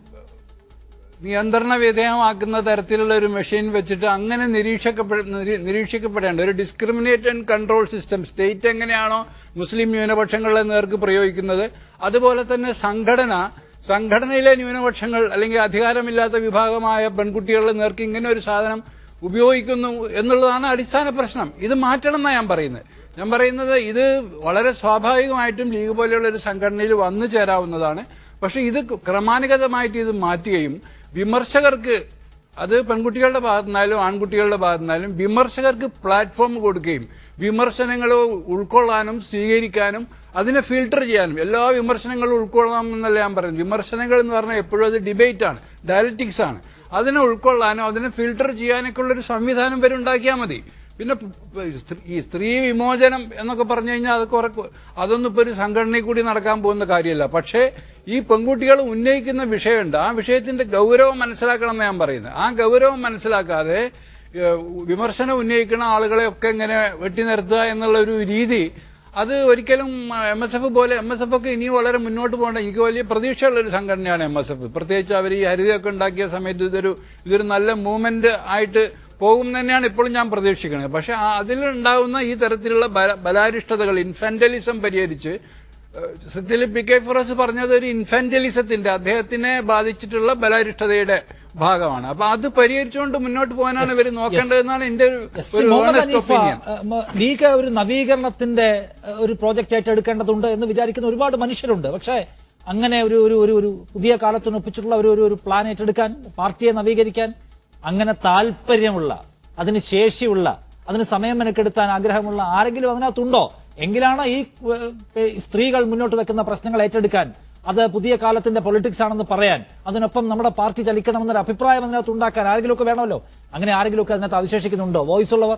നിയന്ത്രണ വിധേയമാക്കുന്ന തരത്തിലുള്ള ഒരു മെഷീൻ വെച്ചിട്ട് അങ്ങനെ നിരീക്ഷക്കപ്പെ നിരീ- നിരീക്ഷിക്കപ്പെടേണ്ട ഒരു discriminate and control system state എങ്ങനെയാണോ മുസ്ലിം ന്യൂനപക്ഷങ്ങളുടെ നേർക്ക് പ്രയോഗിക്കുന്നത് അതുപോലെ തന്നെ സംഘടന സംഘടനയിലെ ന്യൂനപക്ഷങ്ങൾ അല്ലെങ്കിൽ അധികാരമില്ലാത്ത വിഭാഗമായ പെൺകുട്ടികളുടെ നേർക്ക് ഇങ്ങനെ ഒരു സാധനം ഉപയോഗിക്കുന്നു എന്നുള്ളതാണ് അടിസ്ഥാന പ്രശ്നം ഇത് മാറ്റണം എന്നാണ് ഞാൻ പറയുന്നത് ഞാൻ പറയുന്നത് ഇത് വളരെ സ്വാഭാവികമായിട്ടും ലീഗ് പോലെയുള്ള ഒരു സംഘടനയിൽ വന്നു ചേരാവുന്നതാണ് പക്ഷെ ഇത് ക്രമാനുഗതമായിട്ട് ഇത് മാറ്റുകയും വിമർശകർക്ക് അത് പെൺകുട്ടികളുടെ ഭാഗത്തുനിന്നാലും ആൺകുട്ടികളുടെ ഭാഗത്തുനിന്നാലും വിമർശകർക്ക് പ്ലാറ്റ്ഫോം കൊടുക്കുകയും വിമർശനങ്ങൾ ഉൾക്കൊള്ളാനും സ്വീകരിക്കാനും അതിനെ ഫിൽട്ടർ ചെയ്യാനും എല്ലാ വിമർശനങ്ങളും ഉൾക്കൊള്ളാം എന്നല്ല ഞാൻ പറയുന്നത് വിമർശനങ്ങൾ എന്ന് പറഞ്ഞാൽ എപ്പോഴും അത് ഡിബേറ്റ് ആണ് ഡയലറ്റിക്സ് ആണ് അതിനെ ഉൾക്കൊള്ളാനും അതിനെ ഫിൽട്ടർ ചെയ്യാനൊക്കെ ഉള്ളൊരു സംവിധാനം വരെ ഉണ്ടാക്കിയാൽ മതി പിന്നെ പ് പ് സ്ത്രീ- ഈ സ്ത്രീ വിമോചനം എന്നൊക്കെ പറഞ്ഞു കഴിഞ്ഞാൽ അത് കുറെ അതൊന്നും ഇപ്പൊ ഒരു സംഘടനയിൽ കൂടി നടക്കാൻ പോകുന്ന കാര്യമല്ല പക്ഷേ ഈ പെൺകുട്ടികൾ ഉന്നയിക്കുന്ന വിഷയമുണ്ട് ആ വിഷയത്തിന്റെ ഗൗരവം മനസ്സിലാക്കണം എന്ന് ഞാൻ പറയുന്നത് ആ ഗൗരവം മനസ്സിലാക്കാതെ ഏഹ്, വിമർശനം ഉന്നയിക്കുന്ന ആളുകളെ ഒക്കെ ഇങ്ങനെ വെട്ടി നിർത്തുക എന്നുള്ള ഒരു രീതി അത് ഒരിക്കലും എം എസ് എഫ് പോലെ എം എസ് എഫ് ഒക്കെ ഇനി വളരെ മുന്നോട്ട് പോകേണ്ട എനിക്ക് വലിയ പ്രതീക്ഷയുള്ള ഒരു സംഘടനയാണ് എം എസ് എഫ് പ്രത്യേകിച്ച് അവർ ഈ ഹരിതയൊക്കെ ഉണ്ടാക്കിയ സമയത്ത് ഇതൊരു ഇതൊരു നല്ല മൂവ്മെന്റ് ആയിട്ട് പോകും തന്നെയാണ് ഇപ്പോഴും ഞാൻ പ്രതീക്ഷിക്കുന്നത് പക്ഷെ ആ- അതിലുണ്ടാവുന്ന ഈ തരത്തിലുള്ള ബല- ബലാരിഷ്ടതകൾ ഇൻഫാന്റലിസം പരിഹരിച്ച് ഏഹ്, സത്യത്തിൽ പി കെ ഫിറോസ് പറഞ്ഞത് ഒരു ഇൻഫാന്റലിസത്തിന്റെ അദ്ദേഹത്തിനെ ബാധിച്ചിട്ടുള്ള ബലാരിഷ്ടതയുടെ ഭാഗമാണ് അപ്പൊ അത് പരിഹരിച്ചുകൊണ്ട് മുന്നോട്ട് പോകാനാണ് ഇവർ നോക്കേണ്ടതെന്നാണ് എന്റെ ഒരു- എസ്. ഒരു മുഹമ്മദ് honest ഹനീഫ opinion. ഏഹ്, മ- ലീഗ് ഒരു നവീകരണത്തിന്റെ ഏഹ്, ഒരു പ്രോജക്റ്റ് ഏറ്റെടുക്കേണ്ടതുണ്ട് എന്ന് വിചാരിക്കുന്ന ഒരുപാട് മനുഷ്യരുണ്ട് പക്ഷേ അങ്ങനെ ഒരു ഒരു ഒരു ഒരു പുതിയ കാലത്തിനൊപ്പിച്ചിട്ടുള്ള ഒരു ഒരു ഒരു പ്ലാൻ ഏറ്റെടുക്കാൻ പാർട്ടിയെ നവീകരിക്കാൻ അങ്ങനെ താല്പര്യമുള്ള അതിന് ശേഷിയുള്ള അതിന് സമയം മെനക്കെടുത്താൻ ആഗ്രഹമുള്ള ആരെങ്കിലും അതിനകത്തുണ്ടോ എങ്കിലാണ് ഈ ഏഹ്, സ്ത്രീകൾ മുന്നോട്ട് വെക്കുന്ന പ്രശ്നങ്ങൾ ഏറ്റെടുക്കാൻ അത് പുതിയ കാലത്തിന്റെ പൊളിറ്റിക്സ് ആണെന്ന് പറയാൻ അതിനൊപ്പം നമ്മുടെ പാർട്ടി ചലിക്കണമെന്നൊരു അഭിപ്രായം അതിനകത്ത് ഉണ്ടാക്കാൻ ആരെങ്കിലുമൊക്കെ വേണമല്ലോ അങ്ങനെ ആരെങ്കിലുമൊക്കെ അതിനകത്ത് അവശേഷിക്കുന്നുണ്ടോ വോയിസ് ഉള്ളവർ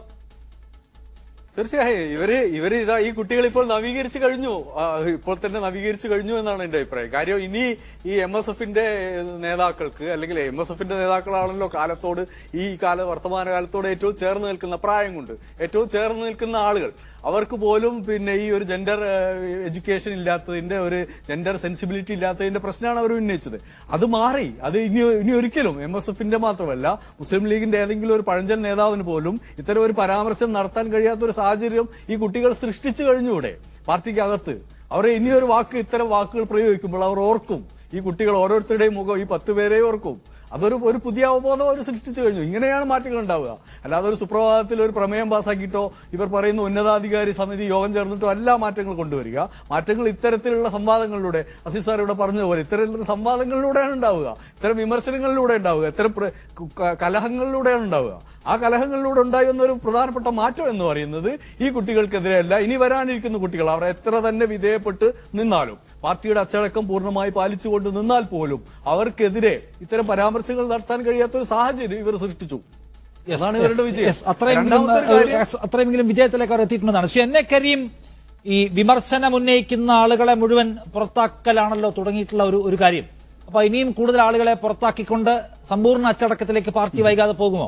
തീർച്ചയായും ഇവര് ഇവര് ഇതാ ഈ കുട്ടികൾ ഇപ്പോൾ നവീകരിച്ചു കഴിഞ്ഞു ആ, ഇപ്പോൾ തന്നെ നവീകരിച്ചു കഴിഞ്ഞു എന്നാണ് എന്റെ അഭിപ്രായം കാര്യം ഇനി ഈ എം എസ് എഫിന്റെ നേതാക്കൾക്ക് അല്ലെങ്കിൽ എം എസ് എഫിന്റെ നേതാക്കളാണല്ലോ കാലത്തോട് ഈ കാല വർത്തമാന കാലത്തോട് ഏറ്റവും ചേർന്ന് നിൽക്കുന്ന പ്രായം കൊണ്ട് ഏറ്റവും ചേർന്ന് നിൽക്കുന്ന ആളുകൾ അവർക്ക് പോലും പിന്നെ ഈ ഒരു ജെൻഡർ എഡ്യൂക്കേഷൻ ഇല്ലാത്തതിന്റെ ഒരു ജെൻഡർ സെൻസിബിലിറ്റി ഇല്ലാത്തതിന്റെ പ്രശ്നമാണ് അവർ ഉന്നയിച്ചത് അത് മാറി അത് ഇനി ഇനി ഒരിക്കലും എം എസ് എഫിന്റെ മാത്രമല്ല മുസ്ലിം ലീഗിന്റെ ഏതെങ്കിലും ഒരു പഴഞ്ചൻ നേതാവിന് പോലും ഇത്തരം ഒരു പരാമർശം നടത്താൻ കഴിയാത്ത ഒരു സാഹചര്യം ഈ കുട്ടികൾ സൃഷ്ടിച്ചു കഴിഞ്ഞൂടെ പാർട്ടിക്കകത്ത് അവർ ഇനിയൊരു വാക്ക് ഇത്തരം വാക്കുകൾ പ്രയോഗിക്കുമ്പോൾ അവർ ഓർക്കും ഈ കുട്ടികൾ ഓരോരുത്തരുടെയും മുഖം ഈ പത്ത് പേരെ ഓർക്കും അതൊരു ഒരു പുതിയ അവബോധം അവർ സൃഷ്ടിച്ചു കഴിഞ്ഞു ഇങ്ങനെയാണ് മാറ്റങ്ങൾ ഉണ്ടാവുക അല്ലാതെ ഒരു സുപ്രഭാതത്തിൽ ഒരു പ്രമേയം പാസ്സാക്കിയിട്ടോ ഇവർ പറയുന്ന ഉന്നതാധികാരി സമിതി യോഗം ചേർന്നിട്ടോ അല്ല മാറ്റങ്ങൾ കൊണ്ടുവരിക മാറ്റങ്ങൾ ഇത്തരത്തിലുള്ള സംവാദങ്ങളിലൂടെ അസീസ് സാർ ഇവിടെ പറഞ്ഞതുപോലെ ഇത്തരത്തിലുള്ള സംവാദങ്ങളിലൂടെയാണ് ഉണ്ടാവുക ഇത്തരം വിമർശനങ്ങളിലൂടെ ഉണ്ടാവുക ഇത്തരം പ്ര- ക- കലഹങ്ങളിലൂടെയാണ് ഉണ്ടാവുക ആ കലഹങ്ങളിലൂടെ ഉണ്ടായി വന്ന ഒരു പ്രധാനപ്പെട്ട മാറ്റം എന്ന് പറയുന്നത് ഈ കുട്ടികൾക്കെതിരെയല്ല ഇനി വരാനിരിക്കുന്ന കുട്ടികൾ അവർ എത്ര തന്നെ വിധേയപ്പെട്ട് നിന്നാലും പാർട്ടിയുടെ അച്ചടക്കം പൂർണ്ണമായി പാലിച്ചുകൊണ്ട് നിന്നാൽ പോലും അവർക്കെതിരെ ഇത്തരം പരാമർശങ്ങൾ നടത്താൻ കഴിയാത്ത ഒരു സാഹചര്യം ഇവർ സൃഷ്ടിച്ചു Yes, അതാണ് yes, ഇവരുടെ വിജയം yes. അത്രയെങ്കിലും രണ്ടാമത്തെ ഒരു കാര്യം- ഏഹ്, അത്രയെങ്കിലും വിജയത്തിലേക്ക് അവർ എത്തിയിട്ടുള്ളതാണ് പക്ഷെ എന്നെ കരീം ഈ വിമർശനം ഉന്നയിക്കുന്ന ആളുകളെ മുഴുവൻ പുറത്താക്കലാണല്ലോ തുടങ്ങിയിട്ടുള്ള ഒരു ഒരു കാര്യം അപ്പൊ ഇനിയും കൂടുതൽ ആളുകളെ പുറത്താക്കിക്കൊണ്ട് സമ്പൂർണ്ണ അച്ചടക്കത്തിലേക്ക് പാർട്ടി വൈകാതെ പോകുമോ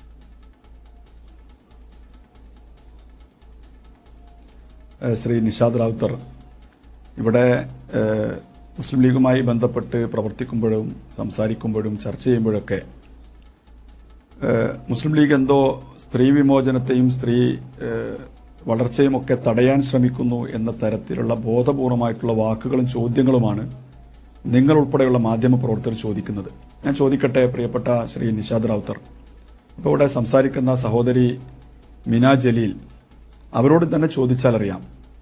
ഏഹ് ശ്രീ നിഷാദ് റാവുത്തർ ഇവിടെ ഏഹ് മുസ്ലിം ലീഗുമായി ബന്ധപ്പെട്ട് പ്രവർത്തിക്കുമ്പോഴും സംസാരിക്കുമ്പോഴും ചർച്ച ചെയ്യുമ്പോഴൊക്കെ ഏഹ് മുസ്ലിം ലീഗ് എന്തോ സ്ത്രീ വിമോചനത്തെയും സ്ത്രീ ഏഹ് വളർച്ചയും ഒക്കെ തടയാൻ ശ്രമിക്കുന്നു എന്ന തരത്തിലുള്ള ബോധപൂർവമായിട്ടുള്ള വാക്കുകളും ചോദ്യങ്ങളുമാണ് നിങ്ങൾ ഉൾപ്പെടെയുള്ള മാധ്യമ പ്രവർത്തകർ ചോദിക്കുന്നത് ഞാൻ ചോദിക്കട്ടെ പ്രിയപ്പെട്ട ശ്രീ നിഷാദ് റാവുത്തർ ഇപ്പോൾ ഇവിടെ സംസാരിക്കുന്ന സഹോദരി മിന ജലീൽ അവരോട് തന്നെ ചോദിച്ചാൽ അറിയാം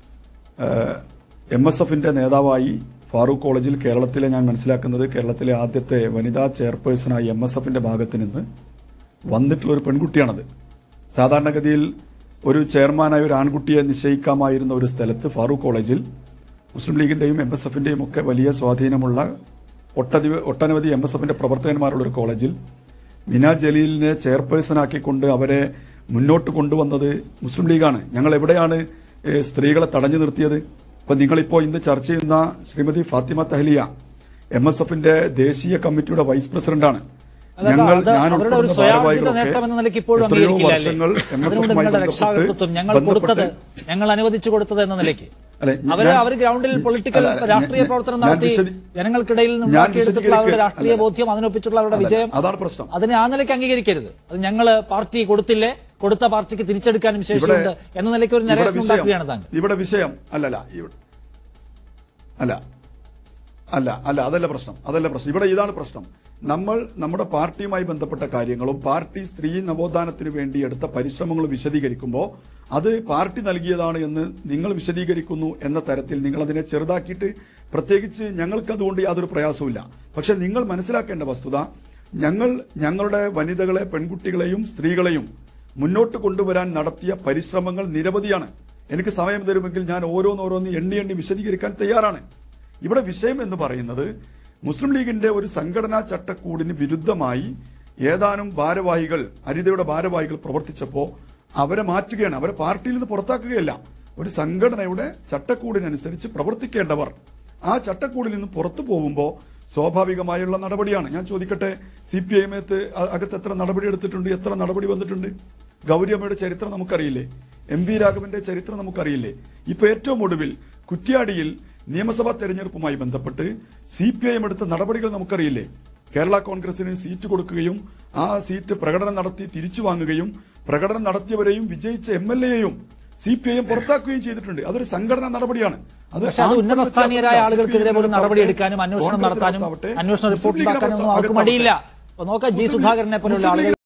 എം എസ് എഫിന്റെ നേതാവായി ഫാറൂഖ് കോളേജിൽ കേരളത്തിലെ ഞാൻ മനസ്സിലാക്കുന്നത് കേരളത്തിലെ ആദ്യത്തെ വനിതാ ചെയർപേഴ്സണായി എം എസ് എഫിന്റെ ഭാഗത്ത് നിന്ന് വന്നിട്ടുള്ള ഒരു പെൺകുട്ടിയാണത് സാധാരണഗതിയിൽ ഒരു ചെയർമാനായ ഒരു ആൺകുട്ടിയെ നിശ്ചയിക്കാമായിരുന്ന ഒരു സ്ഥലത്ത് ഫാറൂഖ് കോളേജിൽ മുസ്ലിം ലീഗിന്റെയും എം എസ് എഫിന്റെയും ഒക്കെ വലിയ സ്വാധീനമുള്ള ഒട്ടധി- ഒട്ടനവധി എം എസ് എഫിന്റെ പ്രവർത്തകന്മാരുള്ള ഒരു കോളേജിൽ മിന ജലീലിനെ ചെയർപേഴ്സണാക്കിക്കൊണ്ട് അവരെ മുന്നോട്ട് കൊണ്ടുവന്നത് മുസ്ലിം ലീഗാണ് ഞങ്ങൾ എവിടെയാണ് ഏഹ്, സ്ത്രീകളെ തടഞ്ഞു നിർത്തിയത് അപ്പൊ നിങ്ങളിപ്പോ ഇന്ന് ചർച്ച ചെയ്യുന്ന ശ്രീമതി ഫാത്തിമ തഹലിയ എം എസ് എഫിന്റെ ദേശീയ കമ്മിറ്റിയുടെ വൈസ് പ്രസിഡന്റാണ് അല്ല, ഞങ്ങൾ അത് ഞാൻ അവരുടെ ഒരു ഉൾപ്പെടുന്ന സ്വയാർജിത ഭാരവാഹികളൊക്കെ നേട്ടം എന്ന നിലയ്ക്ക് ഇപ്പോഴും എത്രയോ അംഗീകരിക്കില്ല വർഷങ്ങൾ എം എസ് അതിനുകൊണ്ട് എഫുമായി നിങ്ങളുടെ രക്ഷാകർത്തൃത്വം ഞങ്ങൾ കൊടുത്തത് ഞങ്ങൾ അനുവദിച്ചു കൊടുത്തത് എന്ന നിലയ്ക്ക് അല്ലെ, അവര് ഞാൻ- അവർ ഗ്രൗണ്ടിൽ പൊളിറ്റിക്കൽ അല്ല, രാഷ്ട്രീയ ഞാൻ- പ്രവർത്തനം ഞാൻ നടത്തി വിശദീ- ജനങ്ങൾക്കിടയിൽ നിന്ന് ഞാൻ ഉണ്ടാക്കിയെടുത്തിട്ടുള്ള അവരുടെ വിശദീകരിക്കുക- രാഷ്ട്രീയ അല്ല. ബോധ്യം അതിനൊപ്പിച്ചുള്ള അവരുടെ അല്ല, വിജയം അതാണ് പ്രശ്നം. അതിനെ ആ നിലയ്ക്ക് അംഗീകരിക്കരുത് അത് ഞങ്ങള് പാർട്ടി കൊടുത്തില്ലേ കൊടുത്ത പാർട്ടിക്ക് തിരിച്ചെടുക്കാനും ശേഷിയുണ്ട് എന്ന നിലയ്ക്ക് ഒരു ഇവിടെ നിരേഷൻ വിഷയം ഉണ്ടാക്കുകയാണ് താങ്കൾ ഇവിടെ വിഷയം അല്ലല്ല ഇവിടെ- അല്ല അല്ല അല്ല അതല്ല പ്രശ്നം അതല്ല പ്രശ്നം ഇവിടെ ഇതാണ് പ്രശ്നം നമ്മൾ നമ്മുടെ പാർട്ടിയുമായി ബന്ധപ്പെട്ട കാര്യങ്ങളും പാർട്ടി സ്ത്രീ നവോത്ഥാനത്തിന് വേണ്ടി എടുത്ത പരിശ്രമങ്ങളും വിശദീകരിക്കുമ്പോൾ അത് പാർട്ടി നൽകിയതാണ് എന്ന് നിങ്ങൾ വിശദീകരിക്കുന്നു എന്ന തരത്തിൽ നിങ്ങൾ അതിനെ ചെറുതാക്കിയിട്ട് പ്രത്യേകിച്ച് ഞങ്ങൾക്ക് അതുകൊണ്ട് യാതൊരു പ്രയാസവുമില്ല പക്ഷെ നിങ്ങൾ മനസ്സിലാക്കേണ്ട വസ്തുത ഞങ്ങൾ ഞങ്ങളുടെ വനിതകളെ പെൺകുട്ടികളെയും സ്ത്രീകളെയും മുന്നോട്ട് കൊണ്ടുവരാൻ നടത്തിയ പരിശ്രമങ്ങൾ നിരവധിയാണ് എനിക്ക് സമയം തരുമെങ്കിൽ ഞാൻ ഓരോന്നോരോന്ന് എണ്ണി എണ്ണി വിശദീകരിക്കാൻ തയ്യാറാണ് ഇവിടെ വിഷയം എന്ന് പറയുന്നത് മുസ്ലിം ലീഗിന്റെ ഒരു സംഘടനാ ചട്ടക്കൂടിന് വിരുദ്ധമായി ഏതാനും ഭാരവാഹികൾ ഹരിതയുടെ ഭാരവാഹികൾ പ്രവർത്തിച്ചപ്പോ അവരെ മാറ്റുകയാണ് അവരെ പാർട്ടിയിൽ നിന്ന് പുറത്താക്കുകയല്ല ഒരു സംഘടനയുടെ ചട്ടക്കൂടിനനുസരിച്ച് പ്രവർത്തിക്കേണ്ടവർ ആ ചട്ടക്കൂടിൽ നിന്ന് പുറത്തു പോകുമ്പോൾ സ്വാഭാവികമായുള്ള നടപടിയാണ് ഞാൻ ചോദിക്കട്ടെ സി പി ഐ എമ്മത്ത് അകത്ത് എത്ര നടപടി എടുത്തിട്ടുണ്ട് എത്ര നടപടി വന്നിട്ടുണ്ട് ഗൗരിയമ്മയുടെ ചരിത്രം നമുക്കറിയില്ലേ എം വി രാഘവന്റെ ചരിത്രം നമുക്കറിയില്ലേ ഇപ്പൊ ഏറ്റവും ഒടുവിൽ കുറ്റ്യാടിയിൽ നിയമസഭാ തെരഞ്ഞെടുപ്പുമായി ബന്ധപ്പെട്ട് സി പി ഐ എം എടുത്ത നടപടികൾ നമുക്കറിയില്ലേ കേരള കോൺഗ്രസിന് സീറ്റ് കൊടുക്കുകയും ആ സീറ്റ് പ്രകടനം നടത്തി തിരിച്ചു വാങ്ങുകയും പ്രകടനം നടത്തിയവരെയും വിജയിച്ച എം എൽ എയെയും സി പി ഐ എം പുറത്താക്കുകയും ചെയ്തിട്ടുണ്ട് അതൊരു സംഘടനാ നടപടിയാണ് പക്ഷെ അത് ഉന്നത സ്ഥാനീയരായ ആളുകൾക്കെതിരെ പോലും നടപടിയെടുക്കാനും അന്വേഷണം നടത്താനും അന്വേഷണ റിപ്പോർട്ട് ഉണ്ടാക്കാനും ഒന്നും അവർക്ക് മടിയില്ല അപ്പൊ നോക്കാം ജി സുധാകരനെ പോലുള്ള ആളുകൾ